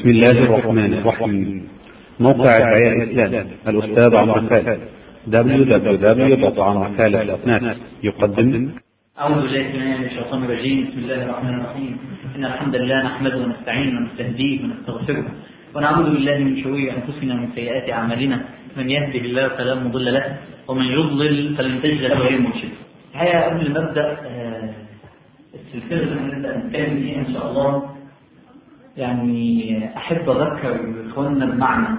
بسم الله الرحمن الرحيم موقع الدعاية الإسلام الأستاذ عمرو خالد www.عمرخالد.net يقدم أعوذ بالله من الشيطان الرجيم بسم الله الرحمن الرحيم إن الحمد لله نحمده ونستعينه ونستهديه ونستغفره ونعوذ بالله من شرور أنفسنا ومن سيئات أعمالنا من يهده الله فلا مضل له ومن يضلل فلن تجد له غير مرشد الحقيقة قبل ما أبدأ آه، السلسلة اللي هنبدأ نتكلم فيها إن شاء الله يعني أحب أذكر إخواننا بمعنى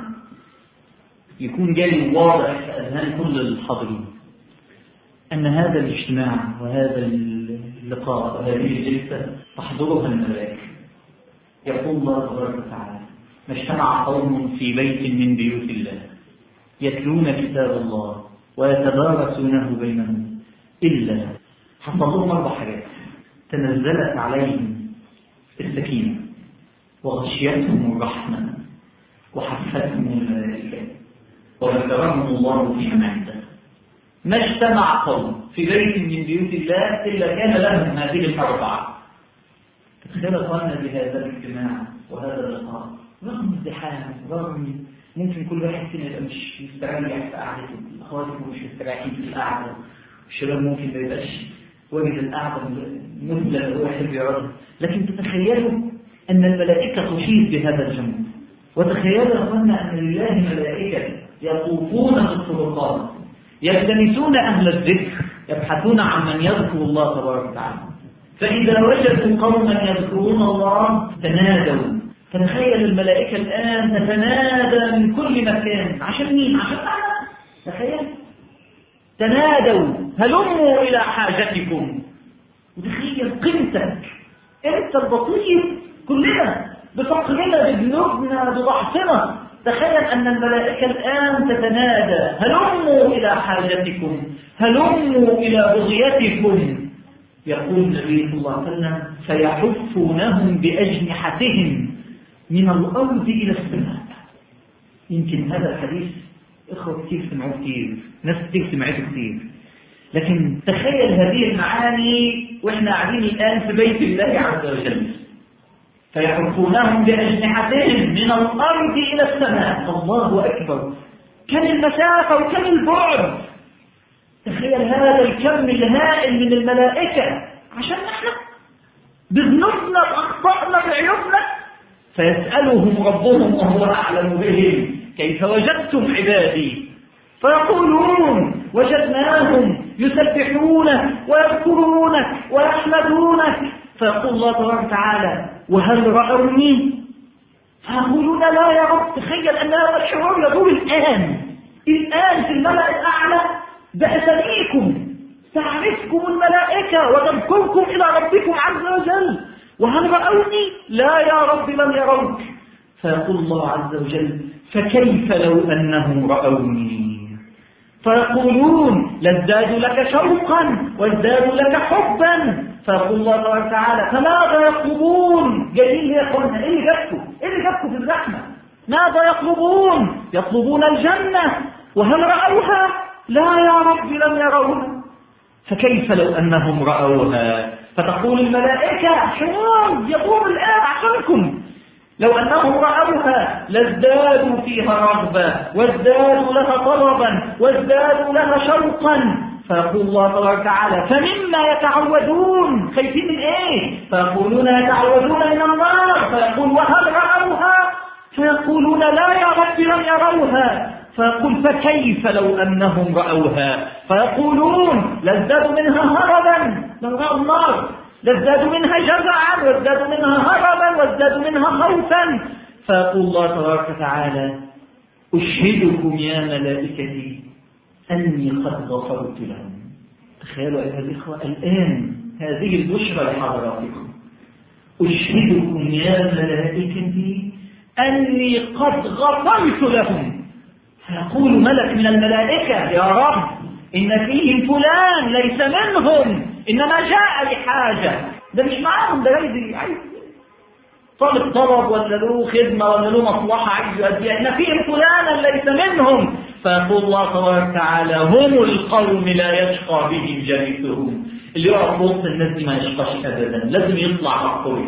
يكون جاي واضح في أذهان كل الحاضرين أن هذا الاجتماع وهذا اللقاء وهذه الجلسة تحضرها الملائكة يقول الله تبارك وتعالى ما اجتمع قوم في بيت من بيوت الله يتلون كتاب الله ويتدارسونه بينهم إلا حصل لهم أربع حاجات تنزلت عليهم السكينة وغشيتهم الرحمة وحفتهم الملائكة وذكرهم الله في من عنده ما اجتمع قوم في بيت من بيوت الله إلا كان لهم هذه الأربعة تخيل أخوانا بهذا الاجتماع وهذا اللقاء رغم الزحام رغم ممكن كل واحد فينا يبقى مش مستريح في قعدته الأخوات يكونوا مش مستريحين في القعدة والشباب ممكن ما يبقاش واجد القعدة مثل اللي هو يحب يقعد لكن تتخيلوا أن الملائكة تحيط بهذا الجمع وتخيلوا يا أخوانا أن لله ملائكة يطوفون في الطرقات يلتمسون أهل الذكر يبحثون عن من يذكر الله تبارك وتعالى فإذا وجدوا قوما يذكرون الله تنادوا فتخيل الملائكة الآن تتنادى من كل مكان عشان مين؟ عشان أنا تخيل تنادوا هلموا إلى حاجتكم وتخيل قيمتك أنت البسيط كلنا بفقرنا بذنوبنا بضعفنا تخيل أن الملائكة الآن تتنادى هلموا إلى حاجتكم هلموا إلى بغيتكم يقول النبي صلى الله عليه وسلم فيحفونهم بأجنحتهم من الأرض إلى السماء يمكن هذا الحديث إخوة كتير سمعوه كتير ناس كتير سمعته كتير لكن تخيل هذه المعاني وإحنا قاعدين الآن في بيت الله عز وجل فيحفونهم بأجنحتهم من الأرض إلى السماء الله أكبر كم المسافة وكم البعد تخيل هذا الكم الهائل من الملائكة عشان نحن بذنوبنا بأخطائنا بعيوبنا فيسألهم ربهم وهو أعلم بهم كيف وجدتم عبادي فيقولون وجدناهم يسبحونك ويذكرونك ويحمدونك فيقول الله تبارك وتعالى وهل رأوني فيقولون لا يا رب تخيل أن هذا الشعور يدور الآن الآن في الملأ الأعلى بأسميكم تعرفكم الملائكة وتذكركم إلى ربكم عز وجل وهل رأوني لا يا رب لم يروك فيقول الله عز وجل فكيف لو أنهم رأوني فيقولون لازدادوا لك شوقا وازدادوا لك حبا فيقول الله تبارك وتعالى فماذا يطلبون جايين يا اخوانا ايه اللي جابكم ايه اللي جابكم في الزحمه ماذا يطلبون يطلبون الجنه وهل راوها لا يا رب لم يروها فكيف لو انهم راوها فتقول الملائكه حرام يقوم الان عشانكم لو أنهم رأوها لازدادوا فيها رغبة وازدادوا لها طلبا وازدادوا لها شوقا فيقول الله تبارك وتعالى فمما يتعودون خايفين من ايه فيقولون يتعودون من النار فيقول وهل رأوها فيقولون لا يا رب لم يروها فيقول فكيف لو أنهم رأوها فيقولون لازدادوا منها هربا لو رأوا النار لازدادوا منها جزعا وازدادوا منها هربا وازدادوا منها خوفا فيقول الله تبارك وتعالى أشهدكم يا ملائكتي أني قد غفرت لهم تخيلوا أيها الإخوة الآن هذه البشرى لحضراتكم أشهدكم يا ملائكتي أني قد غفرت لهم فيقول ملك من الملائكة يا رب إن فيهم فلان ليس منهم إنما جاء لحاجة ده مش معاهم ده جاي عايز طالب طلب ولا له خدمة ولا له مصلحة عايز يؤديها إن فيهم فلانا ليس منهم فيقول الله تبارك وتعالى هم القوم لا يشقى بهم جليسهم اللي يقف وسط الناس دي ما يشقاش أبدا لازم يطلع مقبوله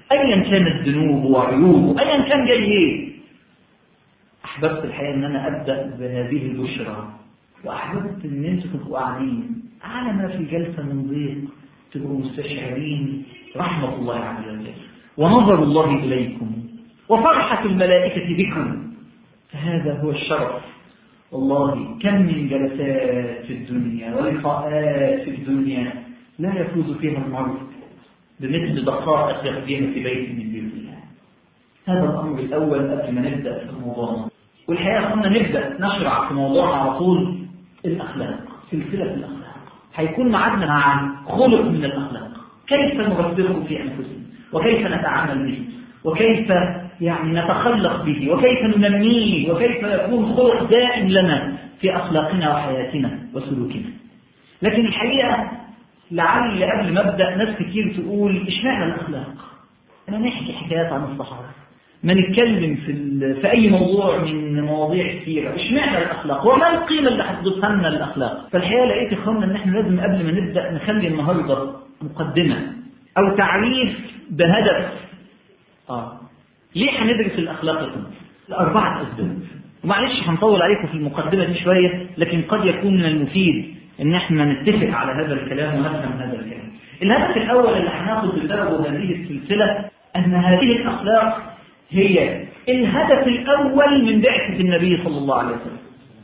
ايا كانت ذنوبه وعيوبه ايا كان جاي ايه احببت الحقيقه ان انا ابدا بهذه البشرى واحببت ان انتم تبقوا قاعدين على ما في جلسه من ضيق تبقوا مستشعرين رحمه الله عز وجل ونظر الله اليكم وفرحه الملائكه بكم فهذا هو الشرف والله كم من جلسات في الدنيا ولقاءات في الدنيا لا يفوز فيها المرء بمثل دقائق يقضيها في بيت من بيوت الله هذا الأمر الأول قبل ما نبدأ في الموضوع والحقيقة كنا نبدأ نشرع في موضوعنا على طول الأخلاق سلسلة الأخلاق هيكون معادنا مع خلق من الأخلاق كيف نربيه في أنفسنا وكيف نتعامل به وكيف يعني نتخلق به وكيف ننميه وكيف يكون خلق دائم لنا في أخلاقنا وحياتنا وسلوكنا لكن الحقيقة لعل قبل ما ابدا ناس كتير تقول اشمعنى الاخلاق؟ انا نحكي حكايات عن الصحابه ما نتكلم في في اي موضوع من مواضيع كثيره اشمعنى الاخلاق؟ وما القيمه اللي هتضيفها لنا الاخلاق؟ فالحقيقه لقيت اخواننا ان احنا لازم قبل ما نبدا نخلي النهارده مقدمه او تعريف بهدف اه ليه هندرس الاخلاق يا لاربعه اسباب ومعلش هنطول عليكم في المقدمه دي شويه لكن قد يكون من المفيد ان احنا نتفق على هذا الكلام ونفهم هذا الكلام الهدف الاول اللي هناخد بسببه هذه السلسله ان هذه الاخلاق هي الهدف الاول من بعثه النبي صلى الله عليه وسلم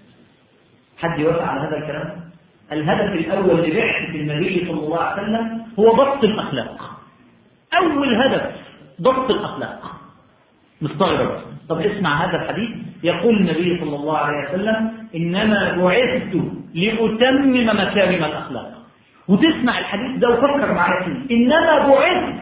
حد يوافق على هذا الكلام الهدف الاول لبعثه النبي صلى الله عليه وسلم هو ضبط الاخلاق اول هدف ضبط الاخلاق مستغرب طب اسمع هذا الحديث يقول النبي صلى الله عليه وسلم إنما بعثت لأتمم مكارم الأخلاق وتسمع الحديث ده وفكر معايا فيه إنما بعثت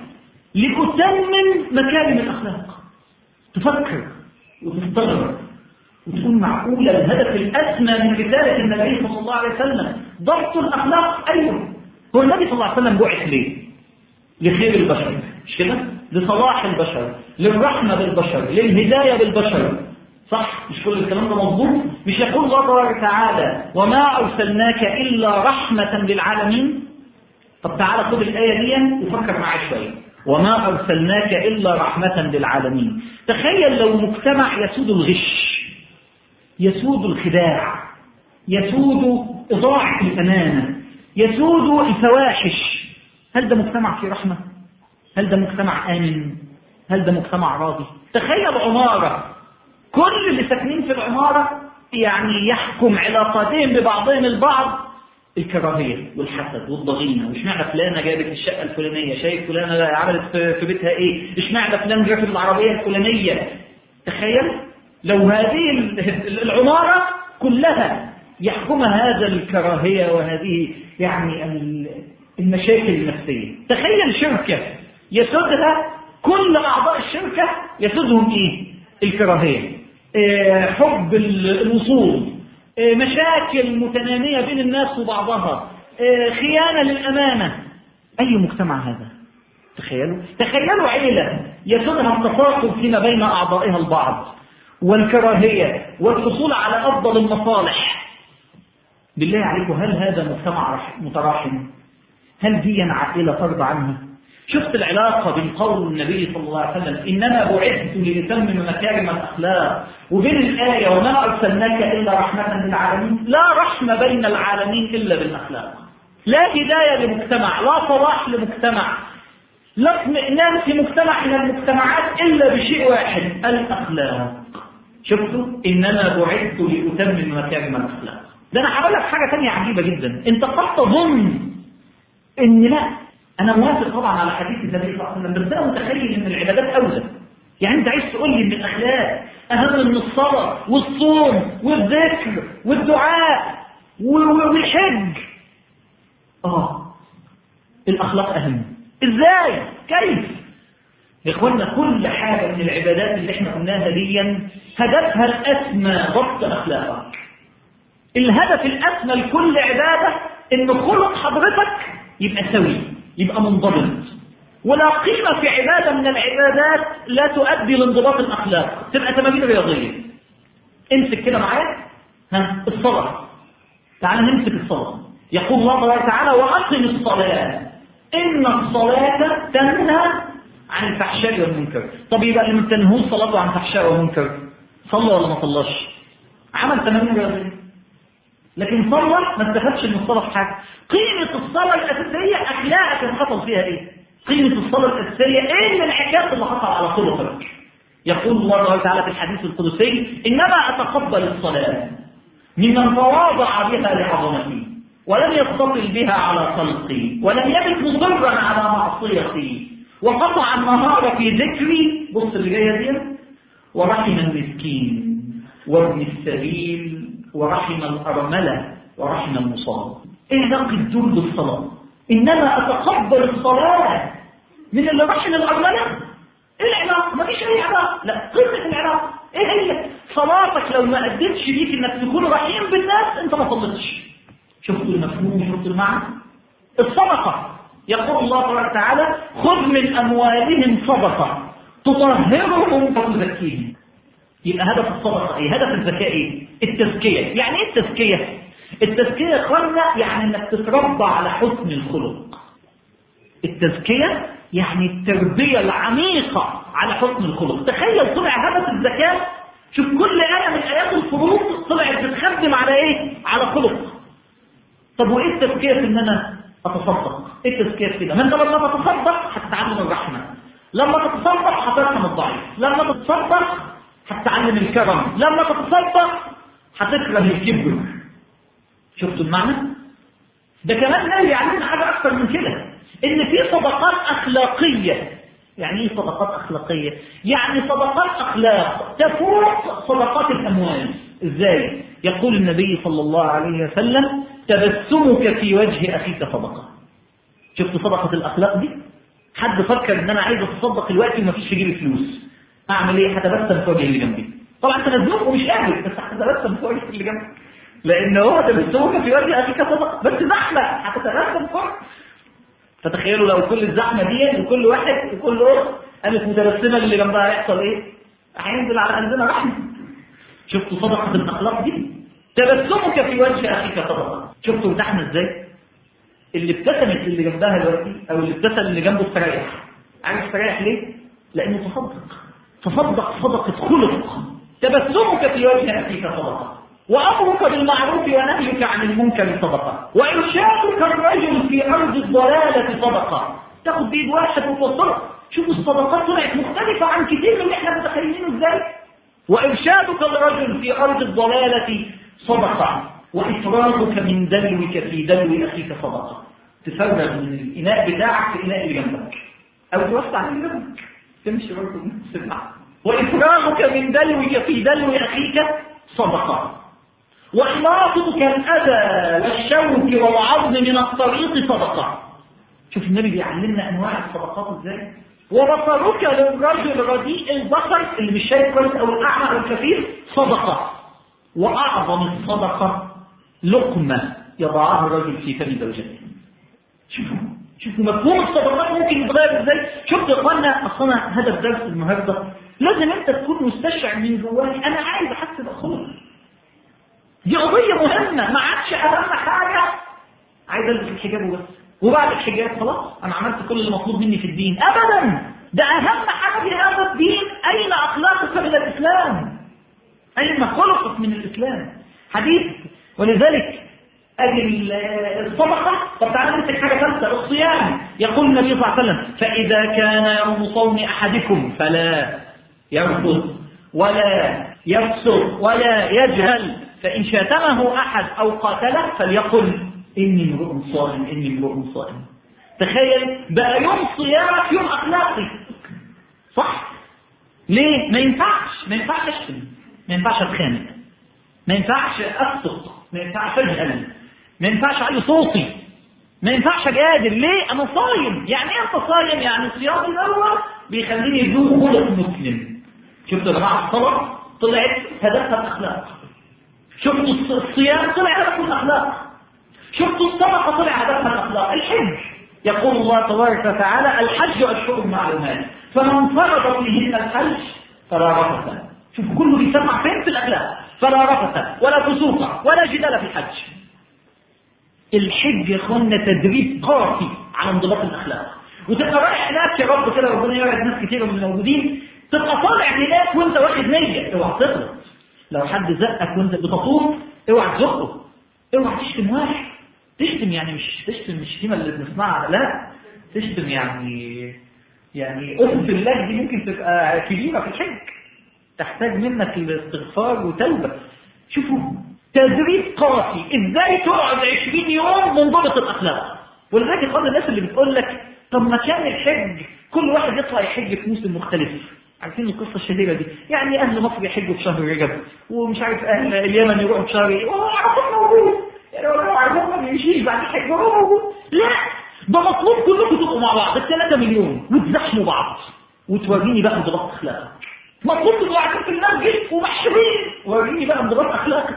لأتمم مكارم الأخلاق تفكر وتستغرب وتكون معقولة الهدف الأسمى من رسالة النبي صلى الله عليه وسلم ضبط الأخلاق أيوه هو النبي صلى الله عليه وسلم بعث ليه؟ لخير البشر مش كده؟ لصلاح البشر للرحمة بالبشر للهداية بالبشر صح مش كل الكلام ده مظبوط مش يقول الله تبارك تعالى وما أرسلناك إلا رحمة للعالمين طب تعالى خد الآية دي وفكر معايا شوية وما أرسلناك إلا رحمة للعالمين تخيل لو مجتمع يسود الغش يسود الخداع يسود إضاعة الأمانة يسود الفواحش هل ده مجتمع فيه رحمة؟ هل ده مجتمع آمن؟ هل ده مجتمع راضي؟ تخيل عمارة كل اللي ساكنين في العمارة يعني يحكم علاقاتهم ببعضهم البعض الكراهية والحسد والضغينة وش معنى فلانة جابت الشقة الفلانية شايف فلانة عملت في بيتها ايه ايش معنى فلان جاب العربية الفلانية تخيل لو هذه العمارة كلها يحكمها هذا الكراهية وهذه يعني المشاكل النفسية تخيل شركة يسودها كل أعضاء الشركة يسودهم إيه الكراهية إيه حب الوصول إيه مشاكل متنامية بين الناس وبعضها إيه خيانة للأمانة أي مجتمع هذا تخيلوا تخيلوا عيلة يسودها التفاصل فيما بين أعضائها البعض والكراهية والحصول على أفضل المصالح بالله عليكم هل هذا مجتمع متراحم هل دي عائلة ترضى عنها شفت العلاقة بين قول النبي صلى الله عليه وسلم إنما بعثت لأتمم مكارم الأخلاق وبين الآية وما أرسلناك إلا رحمة للعالمين لا رحمة بين العالمين إلا بالأخلاق لا هداية لمجتمع لا صلاح لمجتمع لا اطمئنان في مجتمع من المجتمعات إلا بشيء واحد الأخلاق شفتوا إنما بعثت لأتمم مكارم الأخلاق ده أنا هقول لك حاجة ثانية عجيبة جدا أنت قد تظن إن لا أنا موافق طبعا على حديث النبي صلى الله عليه وسلم بس أنا متخيل إن العبادات أولى يعني أنت عايز تقول لي إن الأخلاق أهم من الصلاة والصوم والذكر والدعاء والحج آه الأخلاق أهم إزاي؟ كيف؟ يا إخوانا كل حاجة من العبادات اللي إحنا قلناها دي هدفها الأسمى ضبط أخلاقك الهدف الأسمى لكل عبادة إن خلق حضرتك يبقى سوي يبقى منضبط ولا قيمة في عبادة من العبادات لا تؤدي لانضباط الأخلاق تبقى تمارين رياضية امسك كده معايا ها الصلاة تعال نمسك الصلاة يقول الله تعالى وأقم الصلاة إن الصلاة تنهى عن الفحشاء والمنكر طب يبقى اللي ما بتنهوش صلاته عن فحشاء ومنكر صلى ولا ما صلاش عمل تمارين رياضيه لكن صلى ما استفادش من الصلاه في حاجه قيمه الصلاه الاساسيه اخلاقك اللي حصل فيها ايه قيمه الصلاه الاساسيه ايه من الحكايات اللي حصل على خلقك يقول الله تعالى في الحديث القدسي انما اتقبل الصلاه ممن تواضع بها لعظمتي ولم يستطل بها على خلقي ولم يبت مصرا على معصيتي وقطع النهار في ذكري بص اللي جايه دي ورحم المسكين وابن السبيل ورحم الأرملة ورحم المصاب ايه علاقة دول بالصلاة انما اتقبل الصلاة من اللي رحم الأرملة ايه العلاقة ما فيش اي علاقة لا قمة العلاقة ايه هي صلاتك لو ما ادتش ليك انك تكون رحيم بالناس انت ما صليتش شفتوا المفهوم شفتوا المعنى الصدقة يقول الله تبارك وتعالى خذ من أموالهم صدقة تطهرهم وتزكيهم يبقى هدف الصدقة ايه هدف الزكاة ايه التزكية يعني ايه التزكية التزكية يا اخوانا يعني انك تتربى على حسن الخلق التزكية يعني التربية العميقة على حسن الخلق تخيل طلع هدف الزكاة شوف كل آية من آيات الفروض طلعت بتخدم على ايه على خلق طب وايه التزكية في ان انا اتصدق ايه التزكية في كده ما انت لما تتصدق هتتعلم الرحمة لما تتصدق هترحم الضعيف لما تتصدق هتتعلم الكرم لما تتصدق هتكره الكبر شفتوا المعنى ده كمان نهي علينا حاجة أكثر من كده إن في صدقات أخلاقية يعني ايه صدقات أخلاقية؟ يعني صدقات أخلاق تفوق صدقات الأموال إزاي؟ يقول النبي صلى الله عليه وسلم تبسمك في وجه أخيك صدقة شفت صدقة الأخلاق دي؟ حد فكر إن أنا عايز أتصدق الوقت ومفيش في جيبي فلوس أعمل إيه؟ هتبسم في وجه اللي جنبي طبعا أنت مزنوق ومش قادر بس هتتبسم في وجه اللي جنبك لأن هو تبسمك في وجه أخيك صدقة بس زحمة هتتبسم في وجه فتخيلوا لو كل الزحمة دي وكل واحد وكل أخت قامت متبسمة اللي جنبها هيحصل إيه؟ هينزل على قلبنا رحمة شفتوا صدقة الأخلاق دي؟ تبسمك في وجه أخيك صدقة شفتوا ارتحنا إزاي؟ اللي ابتسمت اللي جنبها دلوقتي أو اللي ابتسم اللي جنبه استريح عارف استريح ليه؟ لأنه تصدق تصدق صدقة خلق تبسمك في وجه أخيك صدقة وأمرك بالمعروف ونهيك عن المنكر صدقة وإرشادك الرجل في أرض الضلالة صدقة تاخد بيد واحد وتوصله شوفوا الصدقات طلعت مختلفة عن كتير من اللي احنا متخيلينه ازاي وإرشادك الرجل في أرض الضلالة صدقة وإفراغك من دلوك في دلو أخيك صدقة تفرغ من الإناء بتاعك في إناء اللي جنبك أو توسع اللي جنبك تمشي برضه سبعة وإفراغك من دلوك في دلو أخيك صدقة وإماطتك الأذى والشوك والعظم من الطريق صدقة شوف النبي بيعلمنا أنواع الصدقات إزاي وبصرك للرجل رديء البصر اللي مش شايف كويس أو الأعمى أو الكفير صدقة وأعظم الصدقة لقمة يضعها الرجل في فم زوجته شوفوا شوفوا مفهوم الصدقات ممكن يتغير ازاي شفت يا اخوانا اصلا هدف درس النهارده لازم انت تكون مستشعر من جواك انا عايز احس بالخلق دي قضية مهمة ما عادش أهم حاجة عايز ألبس الحجاب وبس وبعد الحجاب خلاص أنا عملت كل اللي مطلوب مني في الدين أبدا ده أهم حاجة في هذا الدين أين أخلاقك من الإسلام أين خلقك من الإسلام حديث ولذلك أجل الصدقة طب تعالى نمسك حاجة ثالثة الصيام يقول النبي صلى الله عليه وسلم فإذا كان يوم صوم أحدكم فلا يرفض ولا يفسق ولا يجهل فإن شاتمه أحد أو قاتله فليقل إني امرؤ صائم إني امرؤ صائم تخيل بقى يوم صيامك يوم أخلاقي صح؟ ليه؟ ما ينفعش ما ينفعش أشتم ما ينفعش أتخانق ما ينفعش أفسق ما ينفعش أجهل ما ينفعش أعلي صوتي ما ينفعش أجادل ليه؟ أنا صايم يعني إيه أنت صايم؟ يعني الصيام الأول بيخليني يدوق خلق مسلم شفت يا جماعة الصلاة طلعت هدفها الأخلاق شفتوا الصيام طلع هدفه الأخلاق شفتوا الصدقة طلع هدفها الأخلاق الحج يقول الله تبارك وتعالى الحج أشهر معلومات فمن فرض فيهن الحج فلا رفث شوف كله بيسمع فين في الأخلاق فلا رفث ولا فسوق ولا جدال في الحج الحج يا اخوانا تدريب قاسي على انضباط الأخلاق وتبقى رايح هناك يا رب كده ربنا يوعد ناس كتير من الموجودين تبقى طالع هناك وانت واخد نيه اوعى تغلط لو حد زقك وانت بتطوف اوعى تزقه اوعى تشتم واحد تشتم يعني مش تشتم الشتيمه اللي بنسمعها لا تشتم يعني يعني اقسم بالله دي ممكن تبقى كبيره في الحج تحتاج منك الاستغفار وتوبه شوفوا تدريب قاسي ازاي تقعد 20 يوم منضبط الاخلاق ولذلك بعض الناس اللي بتقول لك طب ما كان الحج كل واحد يطلع يحج في موسم مختلف عارفين القصه الشهيره دي يعني اهل مصر يحجوا في شهر رجب ومش عارف اهل اليمن يروحوا في شهر ايه وهو عرفت موجود يعني لو عرفت ما بيمشيش بعد الحج هو موجود لا ده مطلوب كلكم تبقوا مع بعض الثلاثة مليون وتزحموا بعض وتوريني بقى انضباط اخلاقك مطلوب تبقوا قاعدين في المسجد ومحشورين وريني بقى انضباط اخلاقك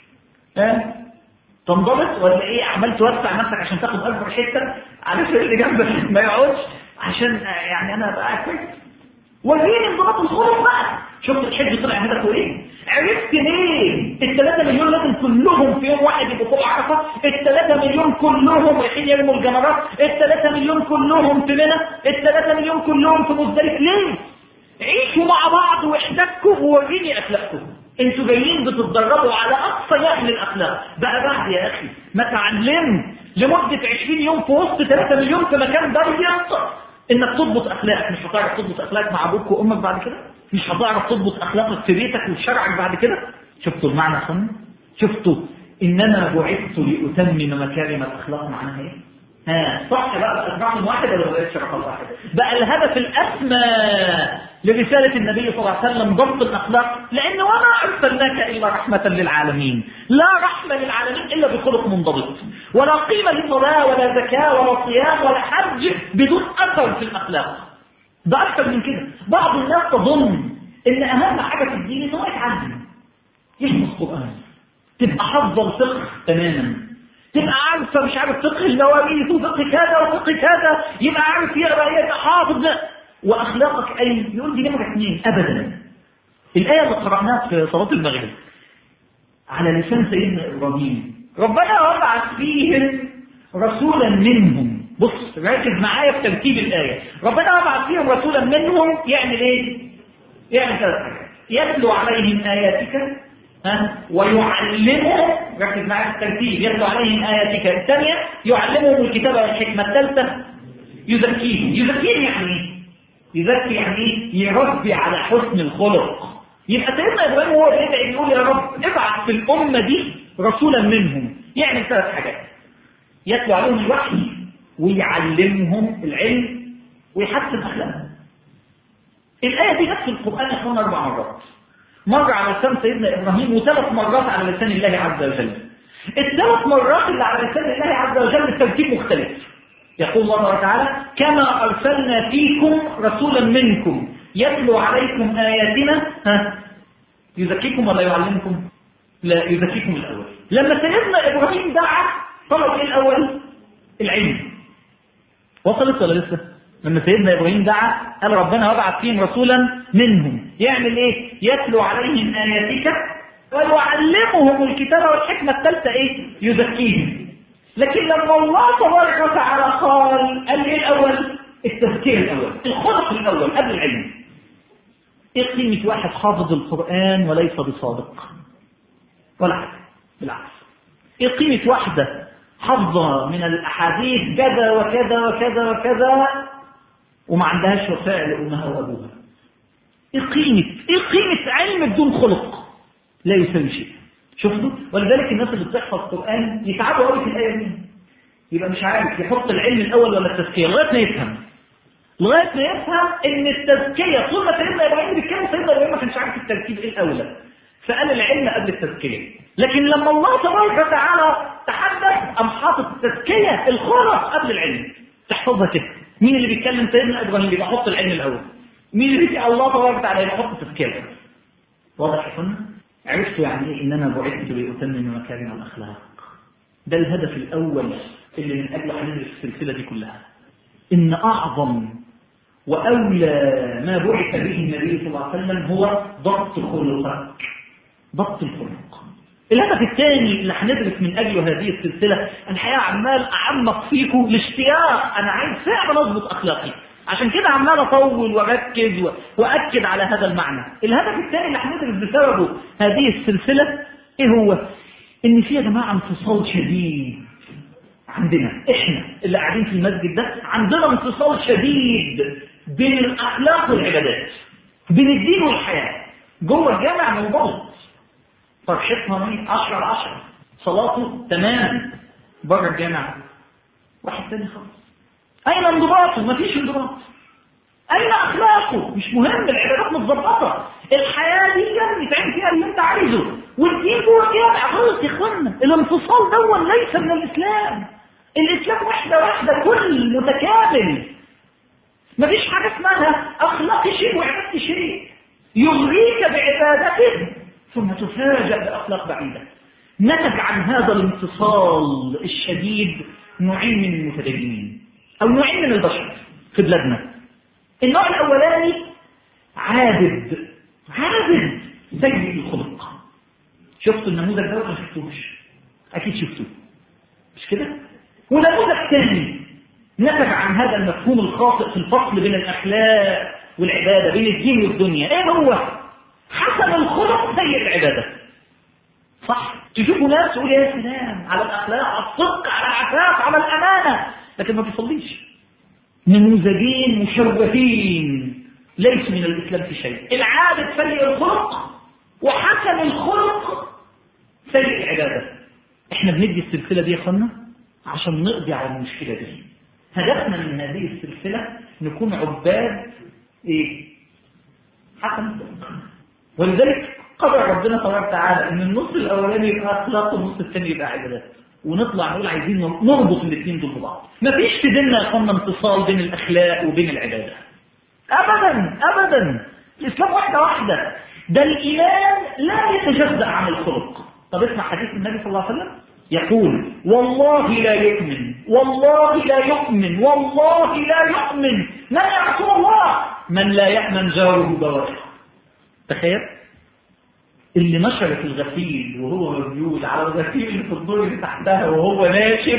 ها تنضبط ولا ايه عمال توسع نفسك عشان تاخد اكبر حته علشان اللي جنبك ما يقعدش عشان يعني انا ابقى قاعد كويس وريني انضباط الخلق بقى شفت الحج طلع هدفه ايه عرفت ليه الثلاثة مليون لازم كلهم في يوم واحد يبقوا فوق عرفة الثلاثة مليون كلهم رايحين يرموا الجمرات الثلاثة مليون كلهم في منى الثلاثة مليون كلهم في مزدلف ليه عيشوا مع بعض واحتكوا ووريني اخلاقكم انتوا جايين بتتدربوا على اقصى يحمل الاخلاق بقى بعد يا اخي ما تعلمت لمدة 20 يوم في وسط 3 مليون في مكان ضيق انك تضبط اخلاقك مش هتعرف تضبط اخلاقك مع ابوك وامك بعد كده مش هتعرف تضبط اخلاقك في بيتك وفي شرعك بعد كده شفتوا المعنى خن شفتوا انما بعثت لاتمم مكارم الاخلاق معناها ايه ها صح بقى رقم واحد ولا بقتش رقم واحد بقى الهدف الاسمى لرسالة النبي صلى الله عليه وسلم ضبط الاخلاق لان وما ارسلناك الا رحمة للعالمين لا رحمة للعالمين الا بخلق منضبط ولا قيمة للصلاة ولا زكاة ولا صيام ولا حج بدون اثر في الاخلاق ده اكثر من كده بعض الناس تظن ان اهم حاجة في الدين ان هو يتعلم يحفظ قرآن تبقى حافظة الفقه تماما تبقى عارفة مش عارف فقه المواريث وفقه كذا وفقه كذا يبقى عارف يقرا يبقى حافظ واخلاقك اي يقول دي نمرة اثنين ابدا الايه اللي قراناها في صلاه المغرب على لسان سيدنا ابراهيم ربنا وضع فيهم رسولا منهم بص ركز معايا في ترتيب الايه ربنا وضع فيهم رسولا منهم يعمل ايه يعمل ثلاث حاجات يتلو عليهم اياتك ها ويعلمهم ركز معايا في الترتيب يتلو عليهم اياتك الثانيه يعلمهم الكتاب والحكمه الثالثه يزكيهم يزكيهم يعني ايه يزكي يعني ايه يربي على حسن الخلق يبقى سيدنا ابراهيم هو بيدعي يقول يا رب ابعث في الامه دي رسولا منهم يعمل ثلاث حاجات يتلو عليهم الوحي ويعلمهم العلم ويحسن اخلاقهم الايه دي نفس القران يا اخوانا اربع مرات مرة على لسان سيدنا إبراهيم وثلاث مرات على لسان الله عز وجل الثلاث مرات اللي على لسان الله عز وجل الترتيب مختلف يقول الله تعالى كما أرسلنا فيكم رسولا منكم يتلو عليكم آياتنا ها يزكيكم ولا يعلمكم لا يزكيكم الأول لما سيدنا إبراهيم دعا طلب إيه الأول العلم وصلت ولا لسه لما سيدنا ابراهيم دعا قال ربنا وابعث فيهم رسولا منهم يعمل ايه يتلو عليهم اياتك ويعلمهم الكتاب والحكمه الثالثه ايه يزكيهم لكن لما الله تبارك وتعالى قال قال ايه الاول التزكيه الاول الخلق الاول قبل العلم ايه قيمه واحد حافظ القران وليس بصادق ولا حاجه بالعكس ايه قيمه واحده حافظه من الاحاديث كذا وكذا وكذا وكذا وما عندهاش وفاء لأمها وأبوها إيه قيمة إيه قيمة علم بدون خلق لا يساوي شيء شفتوا ولذلك الناس اللي بتحفظ القرآن يتعبوا قوي في الآية دي يبقى مش عارف يحط العلم الأول ولا التزكية لغاية ما يفهم لغاية ما يفهم إن التزكية طول ما سيدنا إبراهيم بيتكلم سيدنا إبراهيم ما كانش عارف الترتيب إيه الأولى فقال العلم قبل التزكية لكن لما الله تبارك وتعالى تحدث أم حاطط التزكية الخلق قبل العلم تحفظها كده مين اللي بيتكلم سيدنا ابراهيم يبقى حط العلم الاول مين اللي بيتكلم الله تبارك وتعالى يبقى حط التزكيه واضح يا اخوانا عرفتوا يعني ايه ان انا بعثت لاتمم مكارم الاخلاق ده الهدف الاول اللي من اجله هندرس السلسله دي كلها ان اعظم واولى ما بعث به النبي صلى الله عليه وسلم هو ضبط خلقك ضبط الخلق الهدف الثاني اللي هندرس من اجله هذه السلسله الحقيقه عمال اعمق فيكم الاشتياق انا عايز فعلا اضبط اخلاقي عشان كده عمال اطول واركز و- واكد على هذا المعنى الهدف الثاني اللي هندرس بسببه هذه السلسله ايه هو ان في يا جماعه انفصال شديد عندنا احنا اللي قاعدين في المسجد ده عندنا انفصال شديد بين الاخلاق والعبادات بين الدين والحياه جوه الجامع منضبط فرحتها مين 10 على 10 صلاته تمام بره الجامع واحد تاني خالص اين انضباطه مفيش انضباط اين اخلاقه مش مهم العبادات متظبطه الحياه دي يعني تعمل فيها اللي انت عايزه والدين جوه الجامع خالص يا اخوانا الانفصال ده ليس من الاسلام الاسلام واحده واحده كل متكامل مفيش حاجه اسمها اخلاق شيء وعبادتي شيء يغريك بعبادته ثم تفاجأ بأخلاق بعيدة نتج عن هذا الانفصال الشديد نوعين من المتدينين أو نوعين من البشر في بلادنا النوع الأولاني عابد عابد سيء الخلق شفتوا النموذج ده ولا ما شفتوش؟ أكيد شفتوه مش كده؟ ونموذج ثاني نتج عن هذا المفهوم الخاطئ في الفصل بين الأخلاق والعبادة بين الدين والدنيا ايه هو حسن الخلق سيء العبادة صح تشوفوا ناس تقول يا سلام على الأخلاق على الصدق على العفاف على الأمانة لكن ما بيصليش نموذجين مشوهين ليسوا من الإسلام في شيء العابد سيء الخلق وحسن الخلق سيء العبادة احنا بندي السلسلة دي يا اخوانا عشان نقضي على المشكلة دي هدفنا من هذه السلسلة نكون عباد ايه حسن الخلق ولذلك قدر ربنا تبارك وتعالى ان النص الاولاني يبقى اخلاق والنص الثاني يبقى عبادات ونطلع نقول عايزين نربط الاثنين دول ببعض مفيش في ديننا يا اخوانا انفصال بين الاخلاق وبين العباده ابدا ابدا الاسلام واحده واحده ده الايمان لا يتجزا عن الخلق طب اسمع حديث النبي صلى الله عليه وسلم يقول والله لا يؤمن والله لا يؤمن والله لا يؤمن من يعصم الله من لا يأمن جاره بوارثه تخيل اللي نشر في الغسيل وهو موجود على الغسيل اللي في الدور اللي تحتها وهو ناشف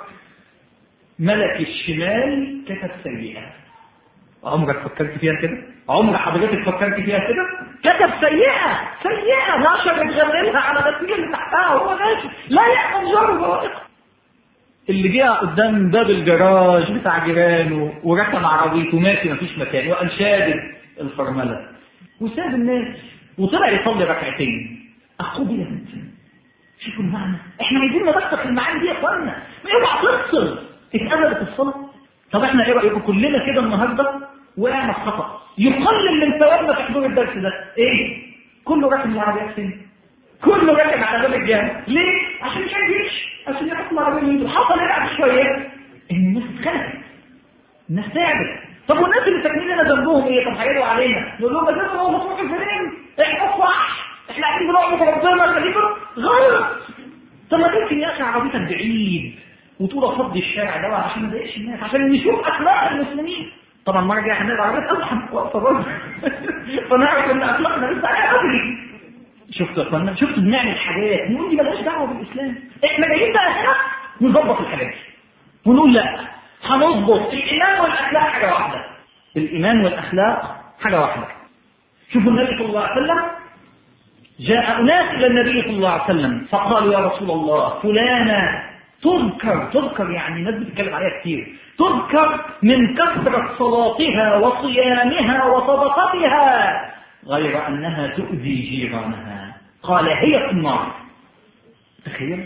ملك الشمال كتب سيئة عمرك فكرت فيها كده؟ عمر حضرتك فكرت فيها كده؟ كتب سيئة سيئة نشر يغللها على الغسيل اللي تحتها وهو ناشف لا يأمن جاره بوارثه اللي جه قدام باب الجراج بتاع جيرانه وركن عربيته ماشي مفيش مكان وقام شادد الفرمله وساب الناس وطلع يصلي ركعتين أقبلت شوفوا المعنى احنا عايزين ندقق المعاني دي يا اخوانا ما اوعى تفصل اتقبلت الصلاه طب احنا ايه رايكم كلنا كده النهارده وقعنا في خطا يقلل من ثوابنا في حضور الدرس ده ايه كله راكن العربيه فين كله راكن على باب الجامع ليه عشان مش عايز عشان يحط العربيه يمين حصل ايه بعد شويه ان الناس اتخلقت الناس تعبت طب والناس اللي ساكنين لنا ذنبهم ايه طب هيدوا علينا نقول لهم ده هو مصروف فين احنا صح احنا قاعدين بنعبد ربنا خليكم غلط طب ما تمكن يا اخي عربيتك بعيد وتقول افضي الشارع ده عشان ما اضايقش الناس عشان نشوف اخلاق المسلمين طبعا المره الجايه هنلاقي عربيات ازحم واقفه فنعرف ان اخلاقنا لسه بدري شفتوا يا اخوانا شفتوا بنعمل حاجات نقول دي مالهاش دعوه بالاسلام احنا جايين بقى هنا نظبط الحاجات دي ونقول لا هنظبط الايمان والاخلاق حاجه واحده الايمان والاخلاق حاجه واحده شوفوا النبي صلى الله عليه وسلم جاء اناس الى النبي صلى الله عليه وسلم فقالوا يا رسول الله فلانه تذكر تذكر يعني الناس بتتكلم عليها كتير تذكر من كثرة صلاتها وصيامها وصدقتها غير أنها تؤذي جيرانها قال هي في النار تخيل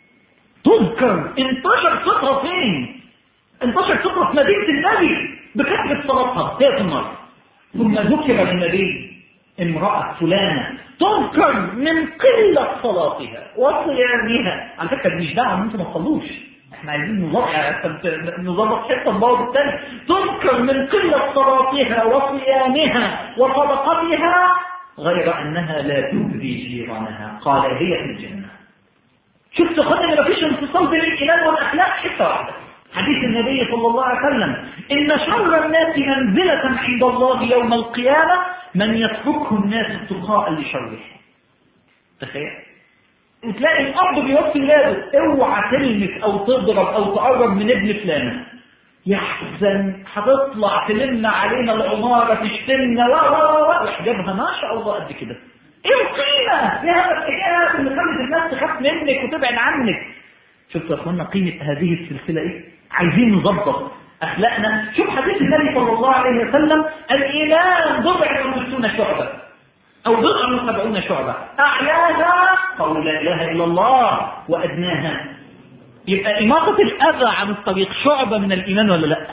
تذكر انتشر صدقها فين انتشر صدقها في مدينة النبي بكثرة صلاتها هي في النار ثم ذكر للنبي امرأة فلانة تذكر من قلة صلاتها وصيامها على فكرة مش دعوة ان انتم ما تصلوش احنا عايزين نظبط نظبط حته الباب الثاني تذكر من قلة صلاتها وصيامها وصدقتها غير انها لا تؤذي جيرانها قال هي في الجنة شفت خد ان مفيش انفصال بين الايمان والاخلاق حته واحده حديث النبي صلى الله عليه وسلم إن شر الناس منزلة عند الله يوم القيامة من يتركه الناس اتقاء لشره تخيل وتلاقي الاب بيوصي ولاده اوعى تلمس او تضرب او تقرب من ابن فلانه يحزن هتطلع تلم علينا العمارة تشتمنا و و و وحجابها ما شاء الله قد كده ايه القيمة يا هذا الحجاب اللي خلت الناس تخاف منك وتبعد عنك شفتوا يا اخوانا قيمة هذه السلسلة ايه عايزين نظبط اخلاقنا شوف حديث النبي صلى الله عليه وسلم الايمان بضع وستون شعبة او بضع وسبعون شعبة اعلاها قول لا اله الا الله وادناها يبقى إماطة الأذى عن الطريق شعبة من الإيمان ولا لا؟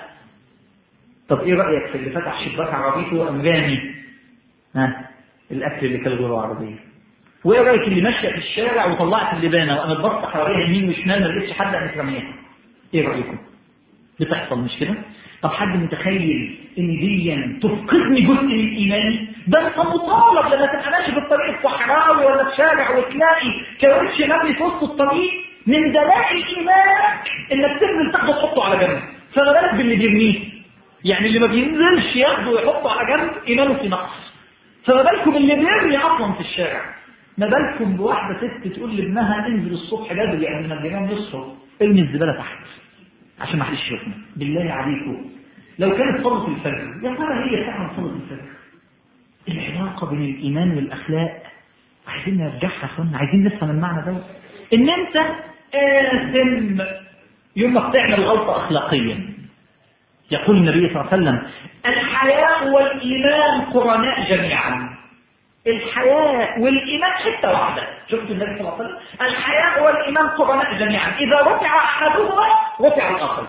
طب إيه رأيك في اللي فتح شباك عربيته وقام رامي ها الأكل اللي كان جوه العربية؟ وإيه رأيك اللي ماشية في الشارع وطلعت اللبانة وقامت بص حواليها يمين وشمال ما لقيتش حد قامت راميها؟ إيه رأيكم؟ بتحصل مش كده؟ طب حد متخيل ان دي تفقدني جزء من ايماني ده انت مطالب لما تبقى ماشي في الطريق الصحراوي ولا في شارع وتلاقي كاوتش مبني في وسط الطريق من دلائل ايمانك انك تنزل تاخده تحطه على جنب فما بالك باللي بيرميه يعني اللي ما بينزلش ياخده ويحطه على جنب ايمانه في نقص فما بالكم اللي بيرمي اصلا في الشارع ما بالكم بواحده ست تقول لابنها انزل الصبح بدري يعني لما الجيران يصحوا ارمي الزباله تحت عشان ما حدش يشوفنا بالله عليكم لو كانت صلاه الفجر يا ترى هي فعلا صلاه الفجر العلاقه بين الايمان والاخلاق عايزين نرجعها يا اخوانا عايزين نفهم المعنى ده ان انت آثم يوم ما بتعمل غلطة أخلاقية يقول النبي صلى الله عليه وسلم الحياء والإيمان قرناء جميعا الحياء والإيمان حتة واحدة شفت النبي صلى الله عليه وسلم الحياء والإيمان قرناء جميعا إذا رفع أحدهما رفع الآخر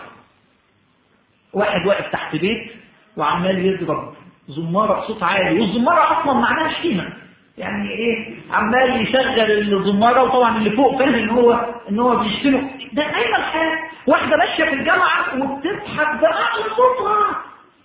واحد واقف تحت بيت وعمال يضرب زمارة بصوت عالي والزمارة أصلا معناها شتيمة يعني ايه عمال يشغل الزمارة وطبعا اللي فوق فاهم ان هو ان هو بيشتمه ده ايوه الحياة واحدة ماشية في الجامعة وبتضحك بأعلى صوتها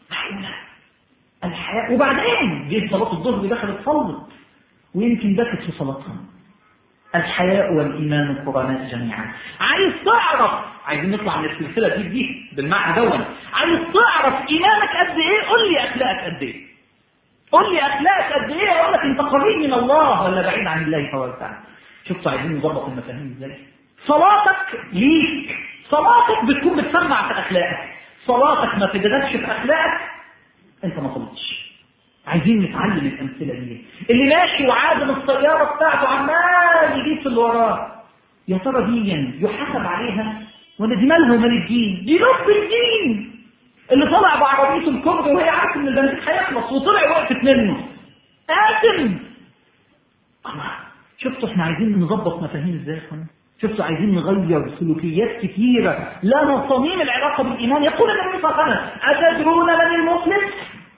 الحياة وبعدين جه صلاة الظهر دخلت صلت ويمكن بكت في صلاتها الحياء والإيمان القرآن جميعا عايز تعرف عايزين نطلع من السلسلة دي دي بالمعنى دون عايز تعرف إيمانك قد إيه قول لي أخلاقك قد إيه قول لي اخلاقك قد ايه اقول لك انت قريب من الله ولا بعيد عن الله تبارك وتعالى شفتوا عايزين نظبط المفاهيم ازاي صلاتك ليك صلاتك بتكون بتسمع في اخلاقك صلاتك ما تجددش في اخلاقك انت ما صليتش عايزين نتعلم الامثله دي اللي ماشي وعازم السياره بتاعته عمال يجيب في اللي وراه يا ترى دي يحاسب عليها ولا دي مالها ومال الدين دي نص الدين اللي طلع بعربيته الكبرى وهي عارف ان البنزين هيخلص وطلع وقفت منه قاتل الله شفتوا احنا عايزين نظبط مفاهيم ازاي يا اخوانا شفتوا عايزين نغير سلوكيات كثيرة لا صميم العلاقة بالإيمان يقول النبي صلى الله عليه وسلم أتدرون من المفلس؟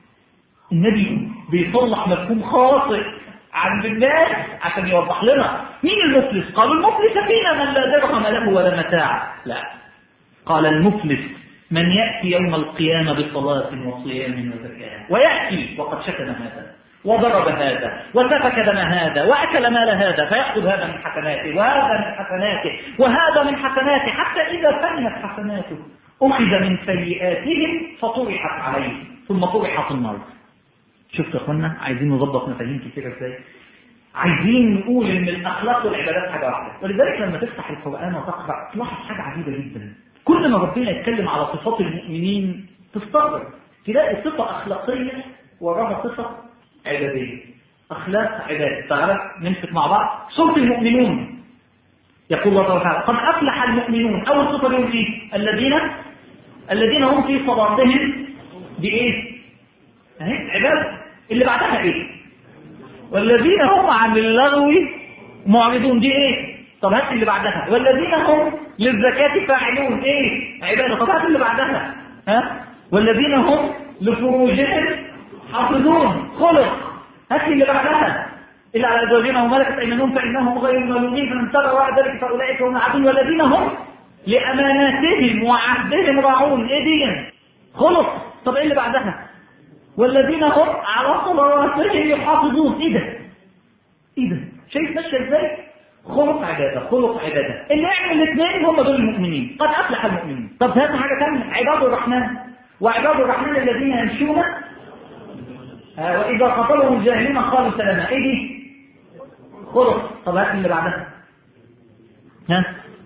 النبي بيصلح مفهوم خاطئ عند الناس عشان يوضح لنا مين المفلس؟ قالوا المفلس فينا من لا درهم له ولا متاع لا قال المفلس من يأتي يوم القيامة بصلاة وصيام وزكاة ويأتي وقد شتم هذا وضرب هذا وسفك دم هذا وأكل مال هذا فيأخذ هذا من حسناته وهذا من حسناته وهذا من حسناته حتى إذا فنت حسناته أخذ من سيئاتهم فطرحت عليه ثم طرح في النار شفت يا اخوانا عايزين نظبط مفاهيم كتير ازاي عايزين نقول ان الاخلاق والعبادات حاجه واحده ولذلك لما تفتح القران وتقرا تلاحظ حاجه عجيبه جدا كل ما ربنا يتكلم على صفات المؤمنين تستغرب تلاقي صفة أخلاقية وراها صفة عبادية أخلاق عبادة تعالى نمسك مع بعض سورة المؤمنون يقول الله تعالى قد أفلح المؤمنون أول صفة لهم إيه؟ الذين الذين هم في صلاتهم بإيه؟ أهي عبادة اللي بعدها إيه؟ والذين هم عن اللغو معرضون دي إيه؟ طب هات اللي بعدها والذين هم للزكاة فاعلون ايه عبادة طب هات اللي بعدها ها والذين هم لفروجهم حافظون خلق هات اللي بعدها إلا على أزواجهم وملكت أيمانهم فإنهم غير ملومين فمن تبع وراء ذلك فأولئك هم العادون والذين هم لأماناتهم وعهدهم راعون إيه دي خلق طب إيه اللي بعدها والذين هم على صلواتهم يحافظون إيه ده إيه ده شايف ماشية إزاي خلق عبادة خلق عبادة اللي يعمل الاثنين هم دول المؤمنين قد أفلح المؤمنين طب هات حاجة ثانية عباد الرحمن وعباد الرحمن الذين يمشون آه وإذا قتلهم الجاهلين قالوا سلاما إيه دي خلق طب هات اللي بعدها ها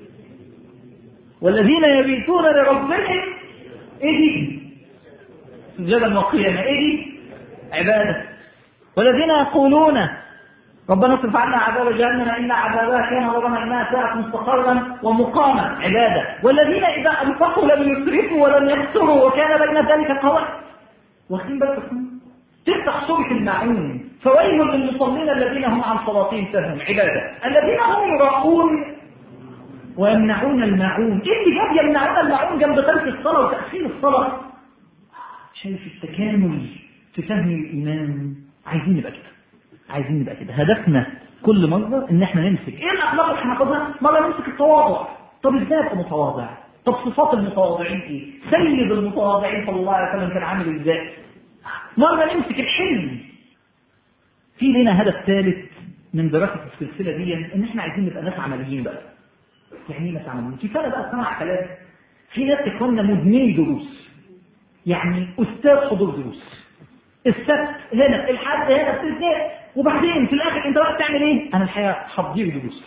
والذين يبيتون لربهم ايه دي سجدا وقياما ايه دي عباده والذين يقولون ربنا اصرف عنا عذاب جهنم ان عذابها كان غرما انها ساءت مستقرا ومقاما عباده والذين اذا انفقوا لم يسرفوا ولم يقتروا وكان بين ذلك قوام واخدين بالكم تفتح سوره الماعون فويل للمصلين الذين هم عن صلاتهم ساهون عباده الذين هم يراؤون ويمنعون الماعون ايه اللي جاب يمنعون الماعون جنب ترك الصلاه وتاخير الصلاه شايف التكامل في فهم الايمان عايزين نبقى كده عايزين نبقى كده هدفنا كل مرة ان احنا نمسك ايه الاخلاق اللي هناخدها مرة نمسك التواضع طب ازاي ابقى متواضع طب صفات المتواضعين ايه سيد المتواضعين صلى الله عليه وسلم كان عامل ازاي مرة نمسك الحلم في لنا هدف ثالث من دراسة السلسلة دي ان احنا عايزين نبقى ناس عمليين بقى يعني ايه ناس عمليين في فرق بقى سمع كلام في ناس تكون مدمني دروس يعني استاذ حضور دروس السبت هنا الحد هنا الاثنين وبعدين في الاخر انت بقى بتعمل ايه؟ انا الحقيقه هدير دروس.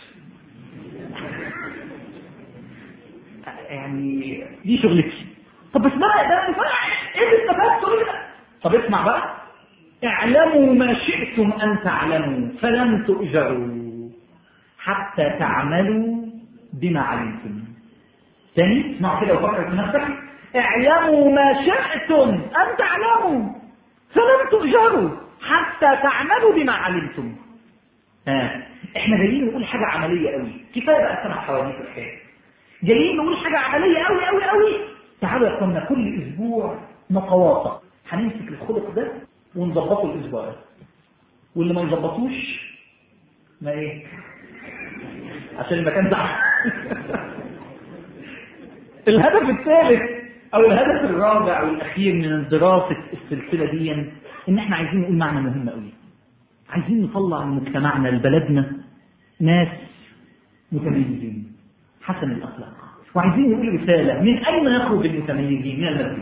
يعني دي شغلتي. طب بس ده ده ما ينفعش ايه اللي استفدته ده؟ طب اسمع بقى اعلموا ما شئتم ان تعلموا فلن تؤجروا حتى تعملوا بما علمتم. تاني اسمعوا كده وفكر في نفسك اعلموا ما شئتم ان تعلموا فلن تؤجروا حتى تعملوا بما علمتم ها احنا جايين نقول حاجة عملية قوي كفاية بقى سمع حواديت الحياة جايين نقول حاجة عملية قوي قوي قوي تعالوا يا اخوانا كل اسبوع نتواصل هنمسك الخلق ده ونظبطه الاسبوع ده واللي ما نظبطوش ما ايه عشان المكان زحمه الهدف الثالث او الهدف الرابع والاخير من دراسه السلسله دي ان احنا عايزين نقول معنى مهم قوي عايزين نطلع من مجتمعنا لبلدنا ناس متميزين حسن الاخلاق وعايزين نقول رساله من اين يخرج المتميزين من المسجد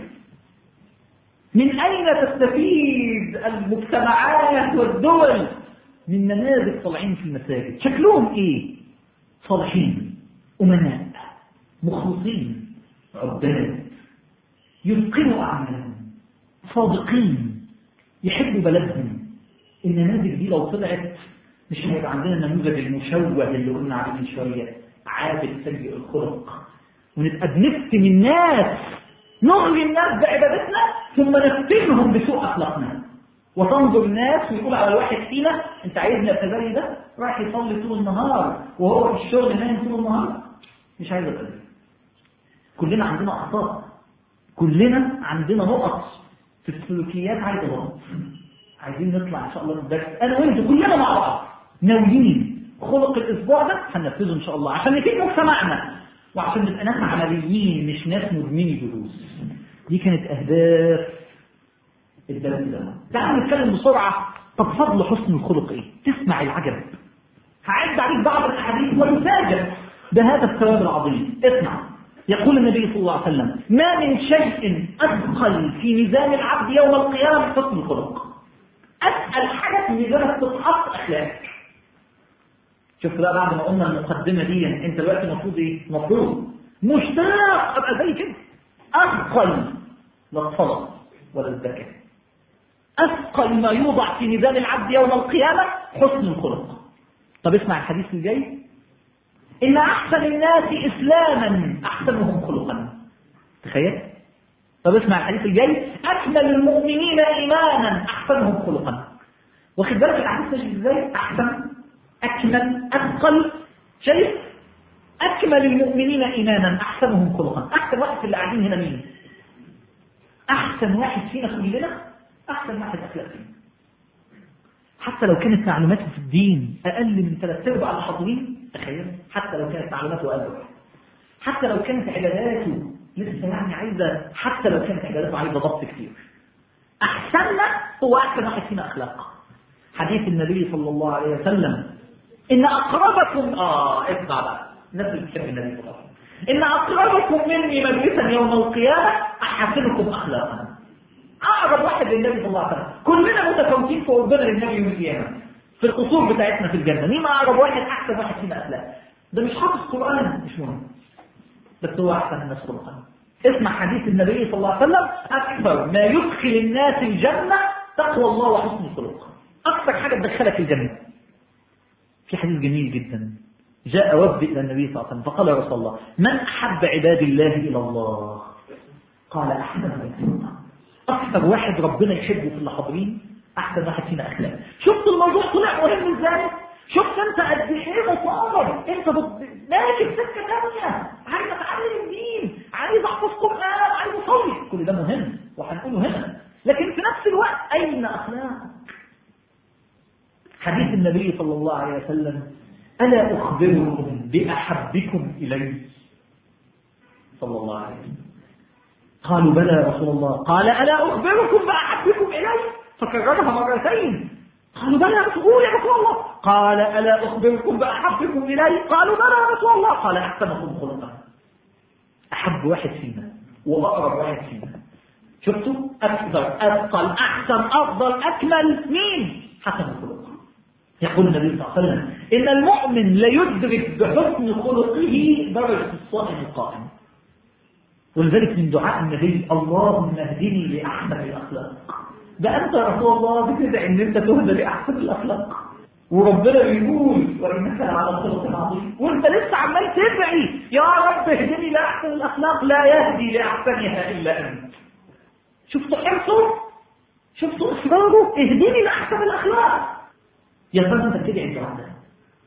من اين تستفيد المجتمعات والدول من نماذج طالعين في المساجد شكلهم ايه صالحين امناء مخلصين عباد يتقنوا اعمالهم صادقين يحبوا بلدهم النماذج دي لو طلعت مش هيبقى عندنا النموذج المشوه اللي قلنا عليه من شويه عابد سيء الخلق ونبقى بنفتن الناس نغري الناس بعبادتنا ثم نفتنهم بسوء اخلاقنا وتنظر الناس ويقول على الواحد فينا انت عايزني ابقى ده رايح يصلي طول النهار وهو في الشغل نايم طول النهار مش عايز ابقى كلنا عندنا اخطاء كلنا عندنا نقط في السلوكيات عايزه ضبط عايزين نطلع ان شاء الله من الدرس انا وانتوا كلنا مع بعض ناويين خلق الاسبوع ده هننفذه ان شاء الله عشان نفيد مجتمعنا وعشان نبقى ناس عمليين مش ناس مدمني دروس دي كانت اهداف الدرس ده تعالوا نتكلم بسرعه طب فضل حسن الخلق ايه تسمع العجب هعد عليك بعض الاحاديث وتفاجئ بهذا الثواب العظيم اسمع يقول النبي صلى الله عليه وسلم ما من شيء اثقل في ميزان العبد يوم القيامه حسن الخلق اسال حاجه في ميزانك تتحط اخلاقك شوف بقى بعد ما قلنا المقدمه دي انت دلوقتي المفروض ايه؟ المفروض مشتاق ابقى زي كده اثقل لا الصلاه ولا الزكاه اثقل ما يوضع في ميزان العبد يوم القيامه حسن الخلق طب اسمع الحديث الجاي ان احسن الناس اسلاما احسنهم خلقا تخيل طب اسمع الحديث الجاي اكمل المؤمنين ايمانا احسنهم خلقا واخد بالك الحديث ماشي ازاي احسن اكمل اثقل شايف اكمل المؤمنين ايمانا احسنهم خلقا احسن واحد في اللي قاعدين هنا مين احسن واحد فينا كلنا احسن واحد اخلاق فينا حتى لو كانت معلوماته في الدين اقل من ثلاث ارباع الحاضرين تخيل حتى لو كانت معلوماته اقل حتى لو كانت عباداته لسه يعني عايزه حتى لو كانت عباداته عايزه ضبط كتير احسننا هو احسن واحد فينا اخلاق حديث النبي صلى الله عليه وسلم ان اقربكم اه اسمع بقى الناس اللي بتحب النبي صلى الله عليه وسلم ان اقربكم مني مجلسا يوم القيامه احسنكم اخلاقا اقرب واحد للنبي صلى الله عليه وسلم كلنا متفاوتين في قربنا للنبي يوم القيامه في القصور بتاعتنا في الجنه مين اقرب واحد احسن واحد فينا اخلاق ده مش حافظ قرآن مش مهم بس هو أحسن الناس قرآن اسمع حديث النبي صلى الله عليه وسلم أكثر ما يدخل الناس الجنة تقوى الله وحسن الخلق أكثر حاجة تدخلك الجنة في حديث جميل جدا جاء وفد إلى النبي صلى الله عليه وسلم فقال يا رسول الله من أحب عباد الله إلى الله قال أحسن من أكثر واحد ربنا يحبه في الحاضرين أحسن واحد فينا أخلاق شفت الموضوع طلع مهم إزاي شفت أنت قد إيه مصابر أنت ماشي في سكة ثانية عايز أتعلم الدين عايز أحفظ قرآن عايز أصلي كل ده مهم وهنقوله هنا لكن في نفس الوقت أين أخلاقك حديث النبي صلى الله عليه وسلم ألا أخبركم بأحبكم إلي صلى الله عليه وسلم قالوا بلى يا رسول الله قال ألا أخبركم بأحبكم إلي فكررها مرتين قالوا بلى يا رسول يا رسول الله قال ألا أخبركم بأحبكم إلي قالوا بلى يا رسول الله قال أحسنكم خلقا أحب واحد فينا وأقرب واحد فينا شفتوا أكثر أثقل أحسن أفضل أكمل مين حسن الخلق يقول النبي صلى الله عليه وسلم إن المؤمن ليدرك بحسن خلقه درجة الصائم القائم ولذلك من دعاء النبي اللهم اهدني لأحسن الأخلاق ده أنت يا رسول الله بتدعي إن أنت تهدى لأحسن الأخلاق وربنا بيقول وإنك لعلى خلق عظيم وأنت لسه عمال تدعي يا رب اهدني لأحسن الأخلاق لا يهدي لأحسنها إلا أنت شفتوا حرصه شفتوا إصراره اهدني لأحسن الأخلاق يا ترى أنت بتدعي الدعاء ده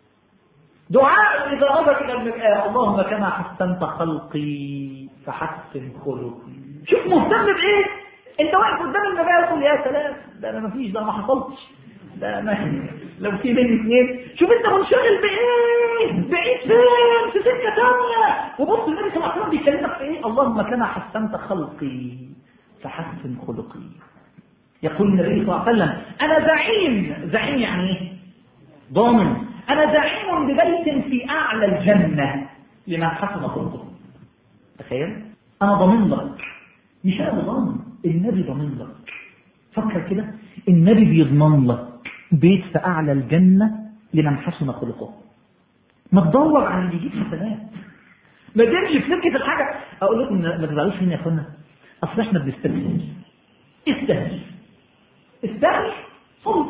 دعاء إذا نظر إلى المرآة اللهم كما حسنت خلقي فحسن خلقي شوف مهتم بإيه أنت واقف قدام المرآة تقول يا سلام ده أنا مفيش ده ما حصلش ده ما لو في بين اثنين شوف انت منشغل بايه بعيد فين في سكه ثانيه وبص النبي صلى الله عليه وسلم بيكلمك في ايه اللهم كما حسنت خلقي فحسن خلقي يقول النبي صلى الله عليه وسلم انا زعيم زعيم يعني ايه ضامن انا زعيم ببيت في اعلى الجنه لمن حسن خلقه تخيل انا ضامن لك مش انا ضامن النبي ضامن لك فكر كده النبي بيضمن لك بيت في أعلى الجنة لمن حسن خلقه ما تدور على اللي يجيب حسنات ما تمشي في سكة الحاجة أقول لكم ما تزعلوش مني يا أخوانا أصل إحنا بنستهزئ استهزئ استهزئ صل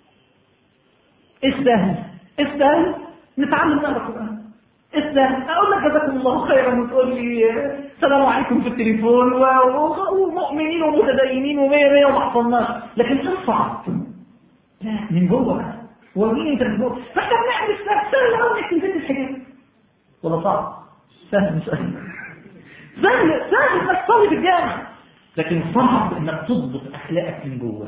استهزئ استهزئ نتعلم نقرا القرآن استهزئ أقول لك جزاكم الله خيرا وتقول لي السلام عليكم في التليفون ومؤمنين ومتدينين ومية مية وما حصلناش لكن اصعب لا من جوه وريني انت من جوه فاحنا بنعمل سهل سهل قوي انك تنزل الحجاب ولا صعب سهل مش سهل سهل سهل انك تصلي في الجامع لكن صعب انك تضبط اخلاقك من جوه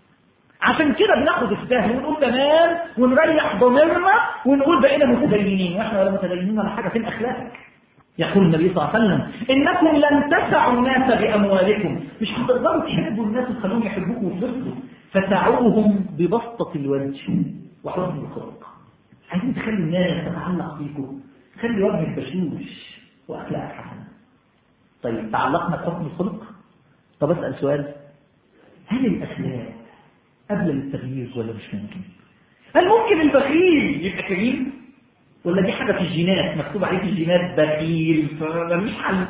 عشان كده بناخد السهل ونقول تمام ونريح ضميرنا ونقول بقينا متدينين واحنا ولا متدينين ولا حاجه فين اخلاقك يقول النبي صلى الله عليه وسلم انكم لن تسعوا الناس باموالكم مش هتقدروا تحبوا الناس وتخلوهم يحبوكم وتبصوا فسعوهم ببسطة الوجه وحسن الخلق عايزين تخلي الناس تتعلق بيكم خلي وجهك بشوش واخلاقك حسنه طيب تعلقنا بحسن الخلق طب اسال سؤال هل الاخلاق قبل التغيير ولا مش ممكن هل ممكن البخيل يبقى كريم ولا دي حاجه في الجينات مكتوب عليه في الجينات بخيل فمفيش حل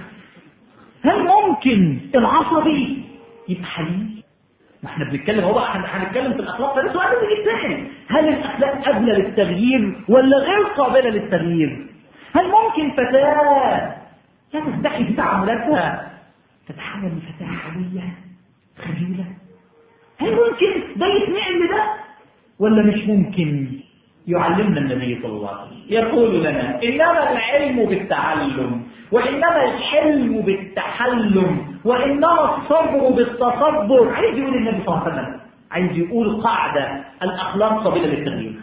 هل ممكن العصبي يبقى حليم ما احنا بنتكلم هو هنتكلم في الاخلاق فده سؤال بيجي هل الاخلاق قابله للتغيير ولا غير قابله للتغيير هل ممكن فتاه لا تستحي في تعاملاتها تتحول لفتاه حاليه خجوله هل ممكن ده يتنقل لده ولا مش ممكن يعلمنا النبي صلى الله عليه وسلم يقول لنا انما العلم بالتعلم وانما الحلم بالتحلم وانما الصبر بالتصبر عايز يقول النبي صلى الله عليه وسلم عايز يقول قاعده الاخلاق قابله للتغيير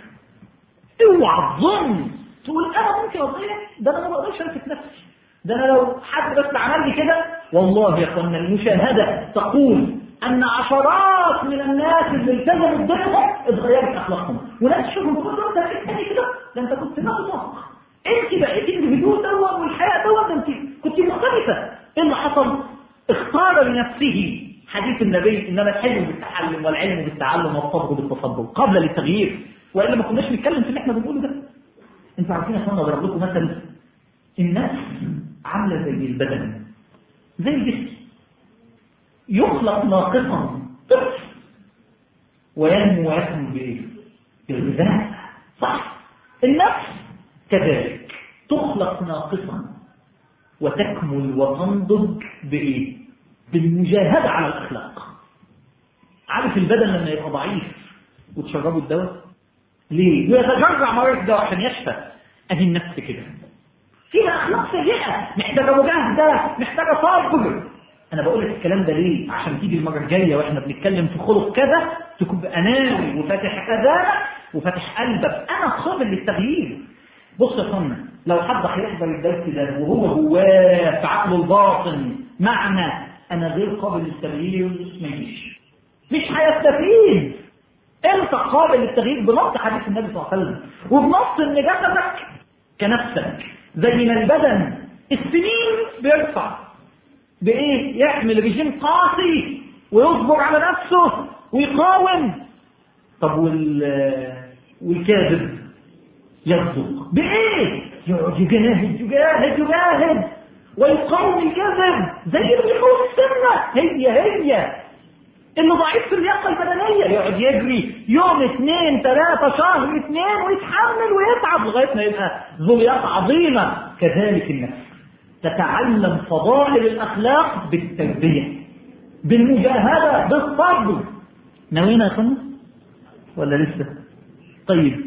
اوعى تظن تقول انا ممكن اضيع ده انا ما بقدرش امسك نفسي ده انا لو حد بس عمل لي كده والله يا اخوانا المشاهده تقول ان عشرات من الناس اللي التزموا بدينهم اتغيرت اخلاقهم وناس تشوفهم كل يوم ده تاني كده ده انت كنت ناقصه انت بقيتي الهدوء دوت والحياه دوت ده انت كنت مختلفه ايه اللي حصل؟ اختار لنفسه حديث النبي انما الحلم بالتعلم والعلم بالتعلم والصبر بالتصبر قبل للتغيير والا ما كناش نتكلم في اللي احنا بنقوله ده انتوا عارفين يا اخوانا اضرب لكم مثل النفس عامله زي البدن زي الجسم يخلق ناقصا طفل وينمو ويكمل بايه؟ بالغذاء صح النفس كذلك تخلق ناقصا وتكمل وتنضج بايه؟ بالمجاهده على الاخلاق عارف البدن لما يبقى ضعيف وتشربه الدواء ليه؟ يتجرع مريض الدواء عشان يشفى ادي النفس كده فيها اخلاق سيئه محتاجه مجاهده محتاجه صبر انا بقول لك الكلام ده ليه عشان تيجي المره الجايه واحنا بنتكلم في خلق كذا تكون اناني وفاتح اذانك وفاتح قلبك انا قابل للتغيير بص يا فندم لو حد هيحضر الدرس ده وهو جواه في عقله الباطن معنى انا غير قابل للتغيير ما يجيش مش هيستفيد انت قابل للتغيير بنص حديث النبي صلى الله عليه وسلم وبنص ان جسدك كنفسك زي ما البدن السنين بيرفع بايه يعمل رجيم قاسي ويصبر على نفسه ويقاوم طب وال والكاذب يصدق بايه يقعد يجاهد يجاهد يجاهد ويقاوم الكذب زي اللي بيقاوم السنه هي هي اللي ضعيف في اللياقه البدنيه يقعد يجري يوم اثنين ثلاثه شهر اثنين ويتحمل ويتعب لغايه ما يبقى ذو لياقه عظيمه كذلك النفس تتعلم فضائل الاخلاق بالتربيه بالمجاهده بالصبر ناويين يا اخوانا ولا لسه طيب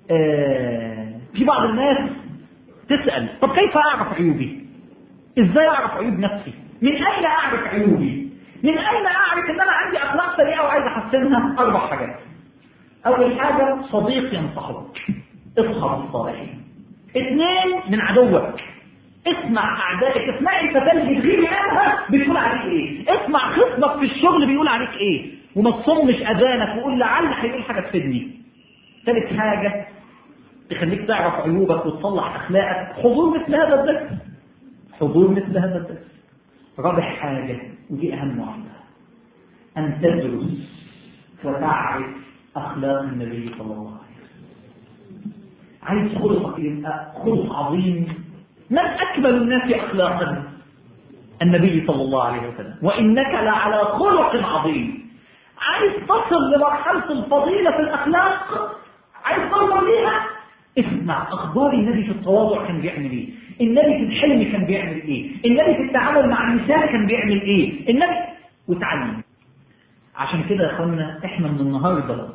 آه في بعض الناس تسال طب كيف اعرف عيوبي ازاي اعرف عيوب نفسي من اين اعرف عيوبي من اين اعرف ان انا عندي اخلاق سيئه وعايز احسنها اربع حاجات اول حاجه صديق ينصحك اصحب الصالحين اثنين من عدوك اسمع اعدائك اسمعي فتلجي تغيري عنها بتقول عليك ايه اسمع خصمك في الشغل بيقول عليك ايه وما تصمش اذانك وقول لعل هيقول حاجه تفيدني ثالث حاجه تخليك تعرف عيوبك وتصلح اخلاقك حضور مثل هذا الدرس حضور مثل هذا الدرس رابع حاجه ودي اهم واحده ان تدرس وتعرف اخلاق النبي صلى الله عليه وسلم عايز خلقك يبقى خلق عظيم من أكمل الناس أخلاقا النبي صلى الله عليه وسلم وإنك لعلى خلق عظيم عايز تصل لمرحلة الفضيلة في الأخلاق عايز توصل ليها اسمع أخبار النبي في التواضع كان بيعمل إيه النبي في الحلم كان بيعمل إيه النبي في التعامل مع النساء كان بيعمل إيه النبي وتعلم عشان كده يا اخوانا احنا من النهارده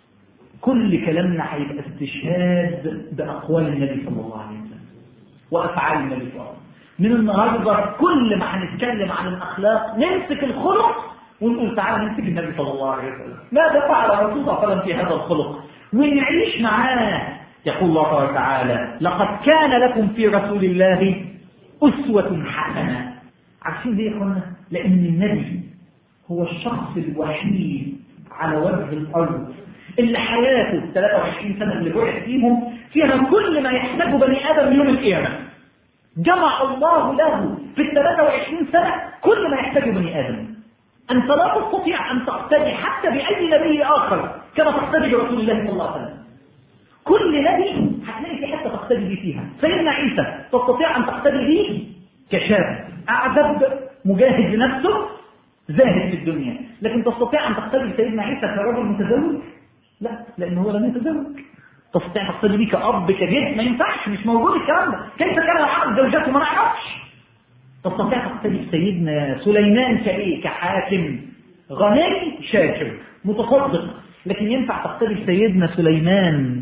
كل كلامنا هيبقى استشهاد باقوال النبي صلى الله عليه وسلم وافعال النبي صلى الله عليه وسلم من النهارده كل ما هنتكلم عن الاخلاق نمسك الخلق ونقول تعالى نمسك النبي صلى الله عليه وسلم ماذا فعل الرسول صلى الله عليه وسلم في هذا الخلق ونعيش معاه يقول الله تبارك وتعالى لقد كان لكم في رسول الله أسوة حسنة عارفين ليه يا اخوانا؟ لأن النبي هو الشخص الوحيد على وجه الأرض اللي حياته 23 سنة اللي بعث فيهم فيها كل ما يحتاجه بني آدم يوم القيامة جمع الله له في ال 23 سنة كل ما يحتاجه بني آدم أنت لا تستطيع أن تقتدي حتى بأي نبي آخر كما تقتدي برسول الله صلى الله عليه وسلم كل نبي هتلاقي في حته تقتدي بيه فيها سيدنا عيسى تستطيع ان تقتدي به كشاب اعذب مجاهد لنفسه زاهد في الدنيا لكن تستطيع ان تقتدي بسيدنا عيسى كرجل متزوج لا لان هو لم يتزوج تستطيع تقتدي بيه كاب كجد ما ينفعش مش موجود الكلام ده كيف كان يعرف زوجاته ما نعرفش تستطيع تقتدي بسيدنا سليمان كايه كحاكم غني شاكر متصدق لكن ينفع تقتدي بسيدنا سليمان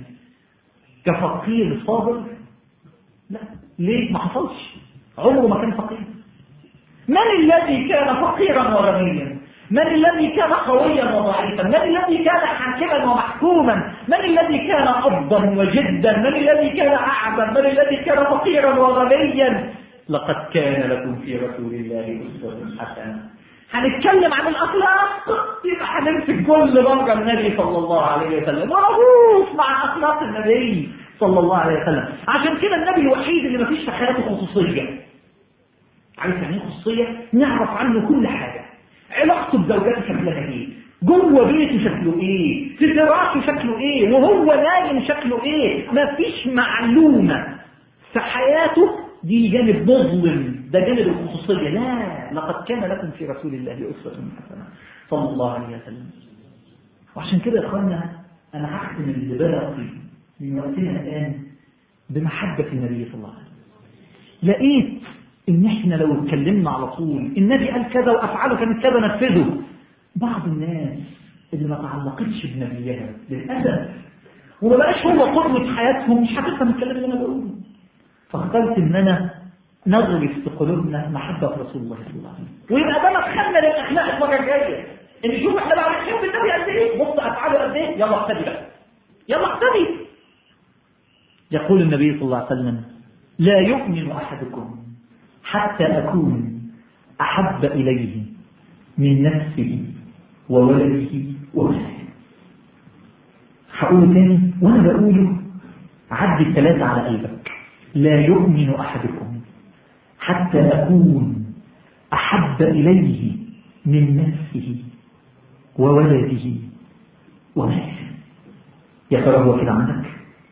كفقير صابر لا ليه ما حصلش عمره ما كان فقير من الذي كان فقيرا وغنيا من الذي كان قويا وضعيفا من الذي كان حاكما ومحكوما من الذي كان ابا وجدا من الذي كان اعظم من الذي كان فقيرا وغنيا لقد كان لكم في رسول الله اسوه حسنه هنتكلم عن الاخلاق يبقى هنمسك كل مرة النبي صلى الله عليه وسلم ونغوص مع اخلاق النبي صلى الله عليه وسلم عشان كده النبي الوحيد اللي ما فيش في حياته خصوصيه عارف يعني ايه خصوصيه نعرف عنه كل حاجه علاقته بزوجاته شكلها ايه جوه بيته شكله ايه في فراشه شكله ايه وهو نايم شكله ايه مفيش معلومة في حياته دي جانب مظلم ده جانب الخصوصية لا لقد كان لكم في رسول الله أسوة حسنة صلى الله عليه وسلم وعشان كده يا اخوانا انا هختم اللي باقي من وقتنا الان بمحبة النبي صلى الله عليه وسلم لقيت ان احنا لو اتكلمنا على طول النبي قال كذا وافعاله كانت كذا نفذه بعض الناس اللي ما تعلقتش بنبيها للاسف وما بقاش هو قدوة حياتهم مش هتفهم الكلام اللي انا بقوله فاخترت ان انا نغرس في قلوبنا محبة رسول الله صلى الله عليه وسلم ويبقى ده مدخلنا للاخلاق المره الجايه ان شوف احنا بقى بنحب النبي قد ايه بص افعاله قد ايه يلا اقتدي بقى يلا اقتدي يقول النبي صلى الله عليه وسلم لا يؤمن احدكم حتى اكون احب اليه من نفسه وولده وولده هقوله تاني وانا بقوله عدي الثلاثه على قلبك لا يؤمن احدكم حتى اكون احب اليه من نفسه وولده وماله يا ترى هو كده عندك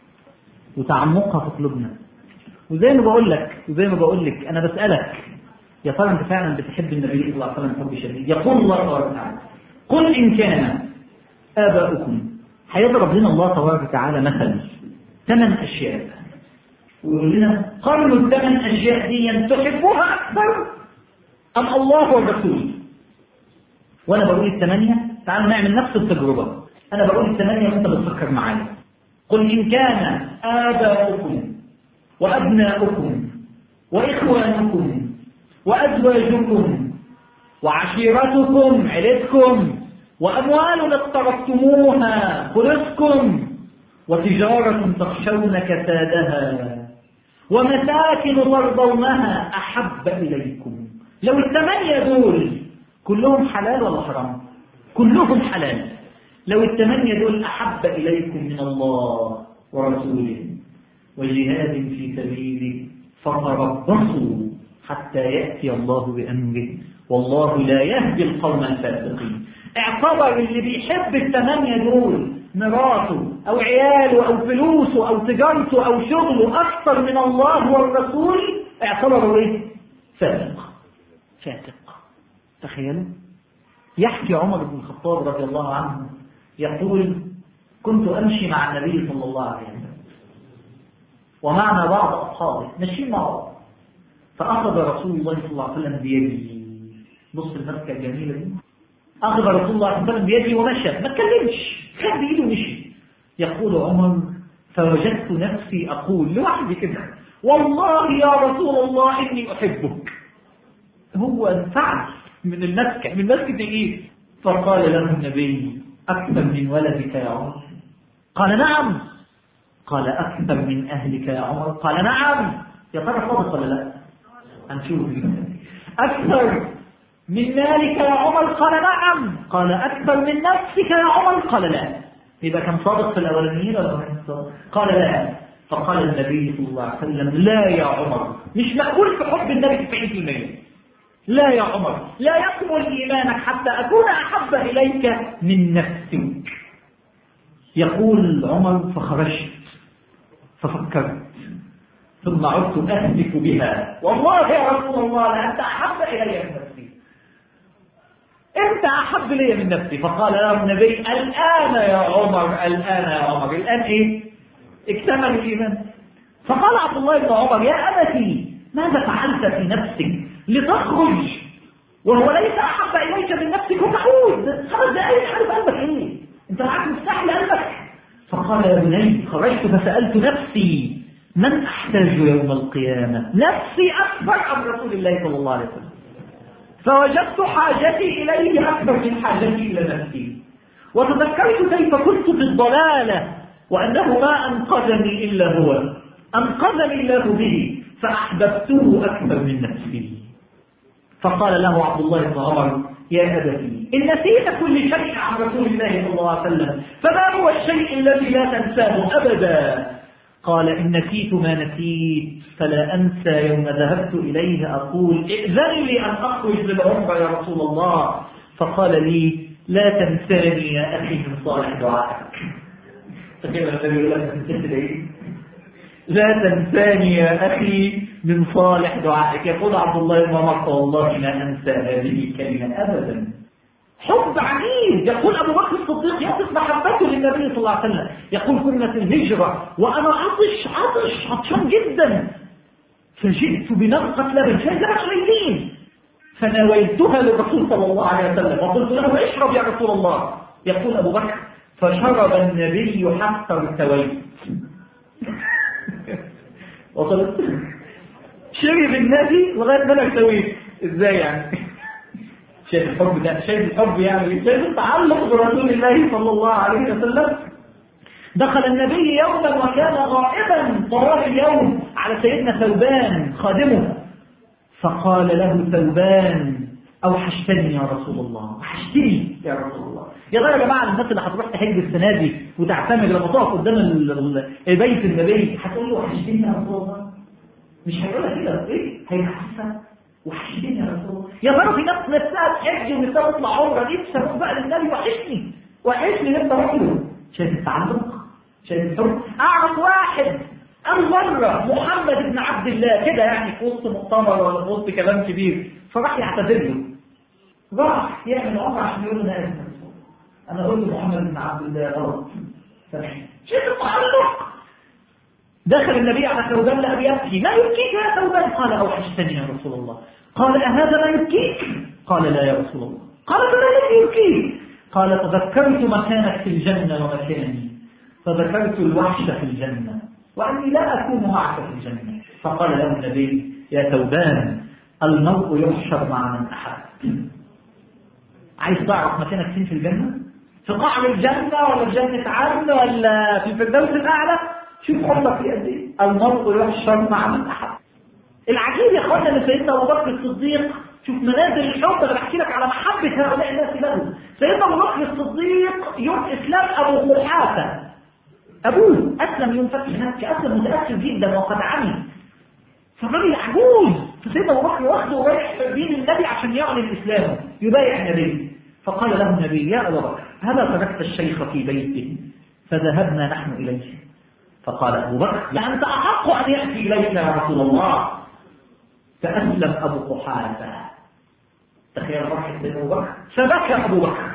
وتعمقها في قلوبنا وزي ما بقول لك وزي ما بقول لك انا بسالك يا ترى انت فعلا بتحب النبي صلى الله عليه وسلم حب شديد يقول الله تبارك وتعالى قل ان كان اباؤكم هيضرب لنا الله تبارك وتعالى مثل ثمان اشياء ويقول لنا قرنوا الثمان اشياء دي تحبوها اكثر ام الله والرسول وانا بقول الثمانية تعالوا نعمل نفس التجربة انا بقول الثمانية وانت بتفكر معايا قل ان كان آباؤكم وأبناؤكم وإخوانكم وأزواجكم وعشيرتكم عيلتكم وأموال اقترفتموها خلصكم وتجارة تخشون كسادها ومساكن ترضونها أحب إليكم لو الثمانية دول كلهم حلال ولا حرام كلهم حلال لو الثمانية دول أحب إليكم من الله ورسوله وجهاد في سبيله فتربصوا حتى يأتي الله بأمره والله لا يهدي القوم الفاسقين اعتبر اللي بيحب الثمانية دول مراته أو عياله أو فلوسه أو تجارته أو شغله أكثر من الله والرسول اعتبره إيه؟ فاسق فاسق تخيلوا يحكي عمر بن الخطاب رضي الله عنه يقول كنت أمشي مع النبي صلى الله عليه وسلم ومعنا بعض أصحابه ماشيين مع بعض فأخذ رسول الله صلى الله عليه وسلم بيدي بص المسكة الجميلة دي أخذ رسول الله صلى الله عليه وسلم بيدي ومشى ما اتكلمش خد بإيده ومشي يقول عمر فوجدت نفسي أقول لوحدي كده والله يا رسول الله إني أحبك هو انفعل من المسكة من مسكة إيه فقال له النبي أكثر من ولدك يا عمر قال نعم قال أكثر من أهلك يا عمر قال نعم يا ترى صادق ولا لا هنشوف أكثر من مالك يا عمر قال نعم قال أكثر من نفسك يا عمر قال لا يبقى كان صادق في الأولانيين ولا كان صادق قال لا فقال النبي صلى الله عليه وسلم لا يا عمر مش مقبول في حب النبي 90% لا يا عمر لا يكمل إيمانك حتى أكون أحب إليك من نفسك يقول عمر فخرجت ففكرت ثم عدت أهلك بها والله يا رسول الله لأنت أحب إلي من نفسي أنت أحب لي من نفسي فقال له النبي الآن يا عمر الآن يا عمر الآن إيه اكتمل الإيمان فقال عبد الله بن عمر يا أبتي ماذا فعلت في نفسك لتخرج وهو ليس أحب إليك من نفسك وتعود خمس دقائق حارب قلبك إيه أنت معاك مفتاح لقلبك فقال يا بني خرجت فسألت نفسي من أحتاج يوم القيامة نفسي أكبر أم رسول الله صلى الله عليه وسلم فوجدت حاجتي إليه أكبر من حاجتي إلى نفسي وتذكرت كيف كنت في الضلالة وأنه ما أنقذني إلا هو أنقذني الله به فأحببته أكثر من نفسي فقال له عبد الله بن عمر يا أبتي إن نسيت كل شيء عن رسول الله صلى الله عليه وسلم فما هو الشيء الذي لا تنساه أبدا قال إن نسيت ما نسيت فلا أنسى يوم ذهبت إليه أقول ائذن لي أن أخرج للعمر يا رسول الله فقال لي لا تنساني يا أخي من صالح دعائك تخيل النبي يقول لك تنسى ايه لا تنساني يا أخي من صالح دعائك يقول عبد الله بن عمر والله لا أنسى هذه الكلمة أبدا حب عجيب يقول أبو بكر الصديق يصف محبته للنبي صلى الله عليه وسلم يقول كنا في الهجرة وأنا عطش عطش عطشان جدا فجئت بنقطة لبن شاي لبن قليلين فنويتها للرسول صلى الله عليه وسلم وقلت له اشرب يا رسول الله يقول أبو بكر فشرب النبي حتى ارتويت وصلت شرب النبي لغاية ما انا ارتويت ازاي يعني شايف الحب ده شايف الحب يعني شايف التعلق برسول الله صلى الله عليه وسلم دخل النبي يوما وكان غائبا طوال اليوم على سيدنا ثوبان خادمه فقال له ثوبان اوحشتني يا رسول الله وحشتني يا رسول الله يا ترى يا جماعه الناس اللي هتروح تحج السنه دي وتعتمد لما تقف قدام بيت النبي هتقول له وحشتني يا رسول الله مش هيقولها كده ايه هيحسسها وحشتني يا رسول الله يا ترى في ناس نفسها تحج ونفسها تطلع عمره دي تروح بقى للنبي وحشني وحشني نفسي اروح له شايف التعلق شايف الحب اعرف واحد أول مرة محمد بن عبد الله كده يعني في وسط مؤتمر ولا في وسط كلام كبير فراح يعتذر له راح يعمل عمره عشان يقول له انا اسف انا قلت محمد بن عبد الله غلط شايف التعلق دخل النبي على ثوبان لأبي يبكي ما يبكيك يا ثوبان قال أوحشتني يا رسول الله قال أهذا ما يبكيك قال لا يا رسول الله قال فما الذي يبكيك قال تذكرت مكانك في الجنة ومكاني فذكرت الوحش في الجنة وأني لا أكون معك في الجنة فقال له النبي يا ثوبان المرء يحشر مع من أحب عايز تعرف مكانك فين في الجنة؟ في قعر الجنة ولا في جنة عدن ولا في الفردوس الأعلى؟ شوف حبك في قد ايه المرء يحشر مع من احب العجيب يا اخوانا ان سيدنا ابو بكر الصديق شوف منازل الحب انا بحكي لك على محبه هؤلاء الناس له سيدنا ابو بكر الصديق يوم اسلام ابو قحافه ابوه اسلم يوم فتح مكه اسلم متاثر جدا وقد عمي فالراجل عجوز فسيدنا ابو بكر واخده ورايح دين النبي عشان يعلن اسلامه يبايع النبي فقال له النبي يا ابا بكر هلا تركت الشيخ في بيته فذهبنا نحن اليه فقال أبو بكر لأنت أحق أن يأتي إليك يا رسول الله فأسلم أبو قحافة تخيل فرحة أبو بكر فبكى أبو بكر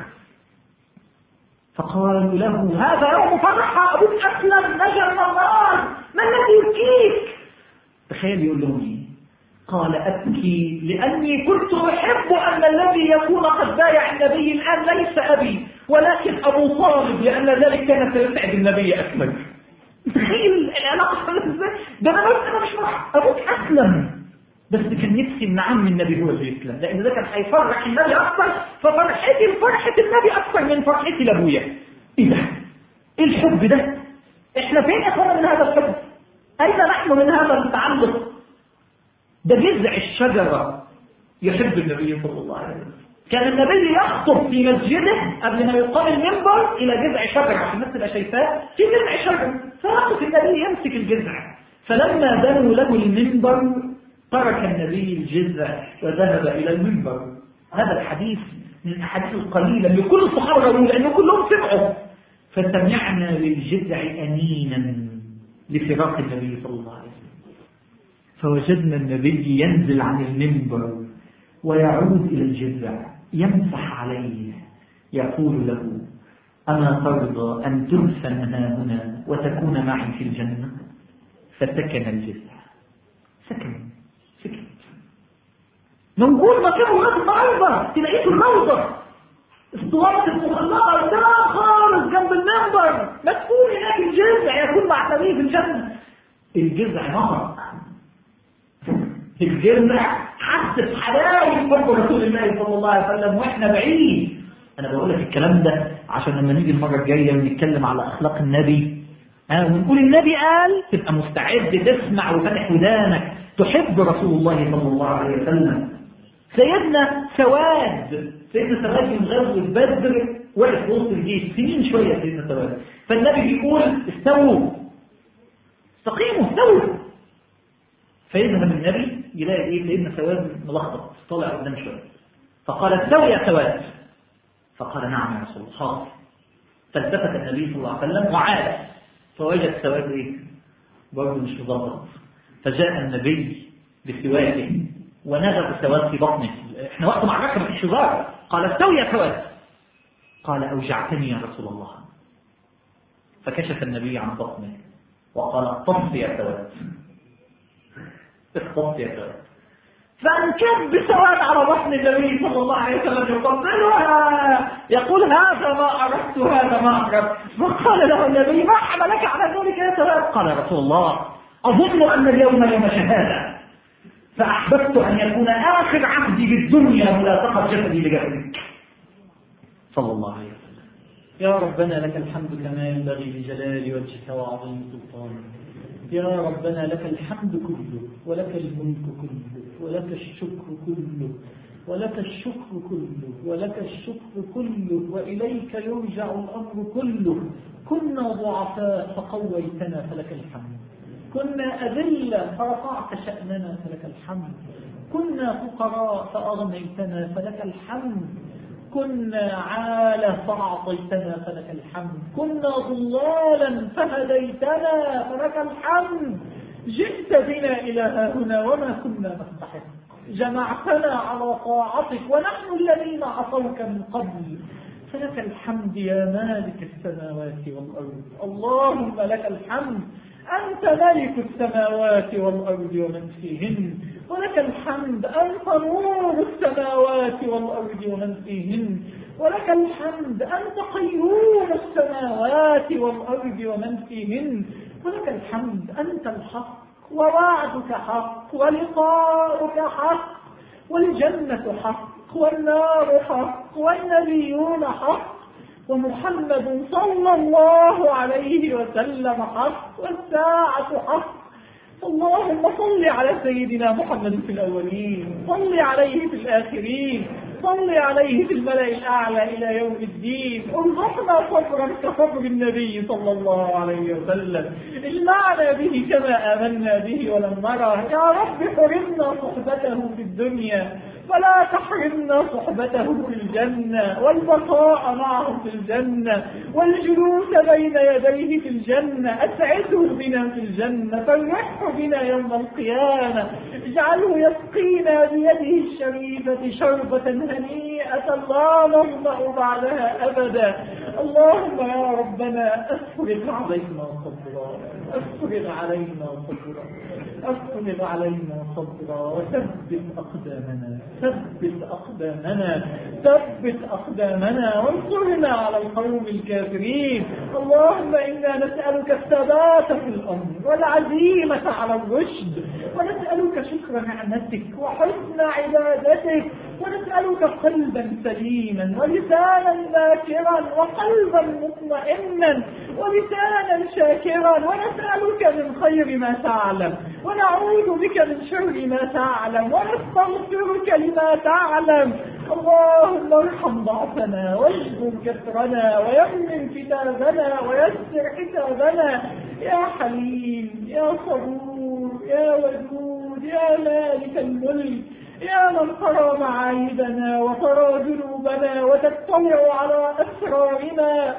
فقالوا له هذا يوم فرحة أبوك أسلم نجا من النار ما الذي يبكيك تخيل يقول لهم إيه قال أبكي لأني كنت أحب أن الذي يكون قد بايع النبي الآن ليس أبي ولكن أبو طالب لأن ذلك كان سيسعد النبي أكمل تخيل العلاقة ازاي ده انا بس انا مش فرح ابوك اسلم بس كان نفسي ان عم النبي هو اللي يسلم لان ده كان هيفرح النبي اكثر ففرحتي لفرحة النبي اكثر من فرحتي لابويا ايه ده ايه الحب ده احنا فين يا اخوانا من هذا الحب اين نحن من هذا التعلق ده جذع الشجرة يحب النبي صلى الله عليه وسلم كان النبي يخطب في مسجده قبل ما يقام المنبر الى جذع شجر عشان الناس تبقى شايفاه في جذع شجر فيقف النبي يمسك الجذع فلما بنوا له المنبر ترك النبي الجذع وذهب الى المنبر هذا الحديث من الاحاديث القليله اللي كل الصحابه قالوا لانه كلهم سمعوا فسمعنا بالجذع انينا لفراق النبي صلى الله عليه وسلم فوجدنا النبي ينزل عن المنبر ويعود الى الجذع يمسح عليه يقول له أما ترضى أن تدفن ها هنا وتكون معي في الجنة فسكن الجذع سكن سكت موجود مكانه لغايه النهارده تلاقيه في الروضه اسطوانه المخلقه قدام خالص جنب المنبر مسكون هناك الجذع يكون مع النبي في الجنه الجذع نهر الجذع حس بحلاوه حب رسول الله صلى الله عليه وسلم واحنا بعيد انا بقول لك الكلام ده عشان لما نيجي المره الجايه ونتكلم على اخلاق النبي ها ونقول النبي قال تبقى مستعد تسمع وفاتح ودانك تحب رسول الله صلى الله عليه وسلم سيدنا سواد سيدنا سواد من غزوه بدر وقف وسط الجيش سنين شويه سيدنا سواد فالنبي بيقول استووا استقيموا استووا فيذهب النبي يلاقي ايه سيدنا سواد ملخبط طالع قدام شويه فقال استوي يا سواد فقال نعم يا رسول الله حاضر فالتفت النبي صلى الله عليه وسلم وعاد فوجد سواد ايه برضه مش مظبط فجاء النبي بسواكه ونزغ سواد في بطنه احنا وقت معركه ما فيش هزار قال استوي يا سواد قال اوجعتني يا رسول الله فكشف النبي عن بطنه وقال اختص يا سواد اختص يا سواد فانكب بسواد على بطن النبي صلى الله عليه وسلم يقبلها يقول هذا ما أردت هذا ما أردت فقال له النبي ما حملك على ذلك يا سواد قال يا رسول الله أظن أن اليوم يوم شهادة فأحببت أن يكون آخر عهدي بالدنيا ملاصقة جسدي لجسدك صلى الله عليه وسلم يا ربنا لك الحمد كما ينبغي لجلال وجهك وعظيم سلطانك يا ربنا لك الحمد كله ولك الملك كله ولك الشكر كله ولك الشكر كله ولك الشكر كله وإليك يرجع الأمر كله كنا ضعفاء فقويتنا فلك الحمد كنا أذلة فرفعت شأننا فلك الحمد كنا فقراء فأغنيتنا فلك الحمد كنا عالة فأعطيتنا فلك الحمد كنا ضلالا فهديتنا فلك الحمد جئت بنا إلى هنا وما كنا نستحق جمعتنا على طاعتك ونحن الذين عصوك من قبل فلك الحمد يا مالك السماوات والأرض اللهم لك الحمد أنت ملك السماوات والأرض ومن فيهن ولك الحمد أنت نور السماوات والأرض ومن فيهن ولك الحمد أنت قيوم السماوات والأرض ومن فيهن ولك الحمد أنت الحق ووعدك حق ولقاؤك حق والجنة حق والنار حق والنبيون حق ومحمد صلى الله عليه وسلم حق والساعة حق اللهم صل على سيدنا محمد في الأولين صل عليه في الآخرين صل عليه في الملأ الأعلى إلى يوم الدين ارزقنا صبرا كصبر النبي صلى الله عليه وسلم اجمعنا به كما آمنا به ولم نره يا رب حرمنا صحبته في الدنيا فلا تحرمنا صحبته في الجنة والبقاء معه في الجنة والجلوس بين يديه في الجنة أسعده بنا في الجنة فرحه بنا يوم القيامة اجعله يسقينا بيده الشريفة شربة هنيئة لا نظمأ بعدها أبدا اللهم يا ربنا أسرق علينا صبرا أسرق علينا صبرا أسرق علينا صبرا وثبت أقدامنا ثبت أقدامنا ثبت أقدامنا وانصرنا على القوم الكافرين اللهم إنا نسألك الثبات في الأمر والعزيمة على الرشد ونسألك شكر نعمتك وحسن عبادتك ونسألك قلبا سليما ولسانا ذاكرا وقلبا مطمئنا ولسانا شاكرا ونسألك من خير ما تعلم ونعوذ بك من شر ما تعلم ونستغفرك لما تعلم اللهم ارحم ضعفنا واجبر كسرنا ويمن كتابنا ويسر حسابنا يا حليم يا صبور يا ودود يا مالك الملك يا من ترى معايبنا وترى ذنوبنا وتطلع على أسرارنا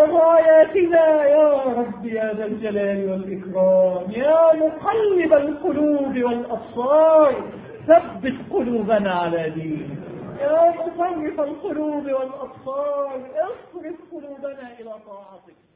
وغاياتنا يا رب يا ذا الجلال والإكرام يا مقلب القلوب والأبصار ثبت قلوبنا على دينك يا مصرف القلوب والأبصار اصرف قلوبنا إلى طاعتك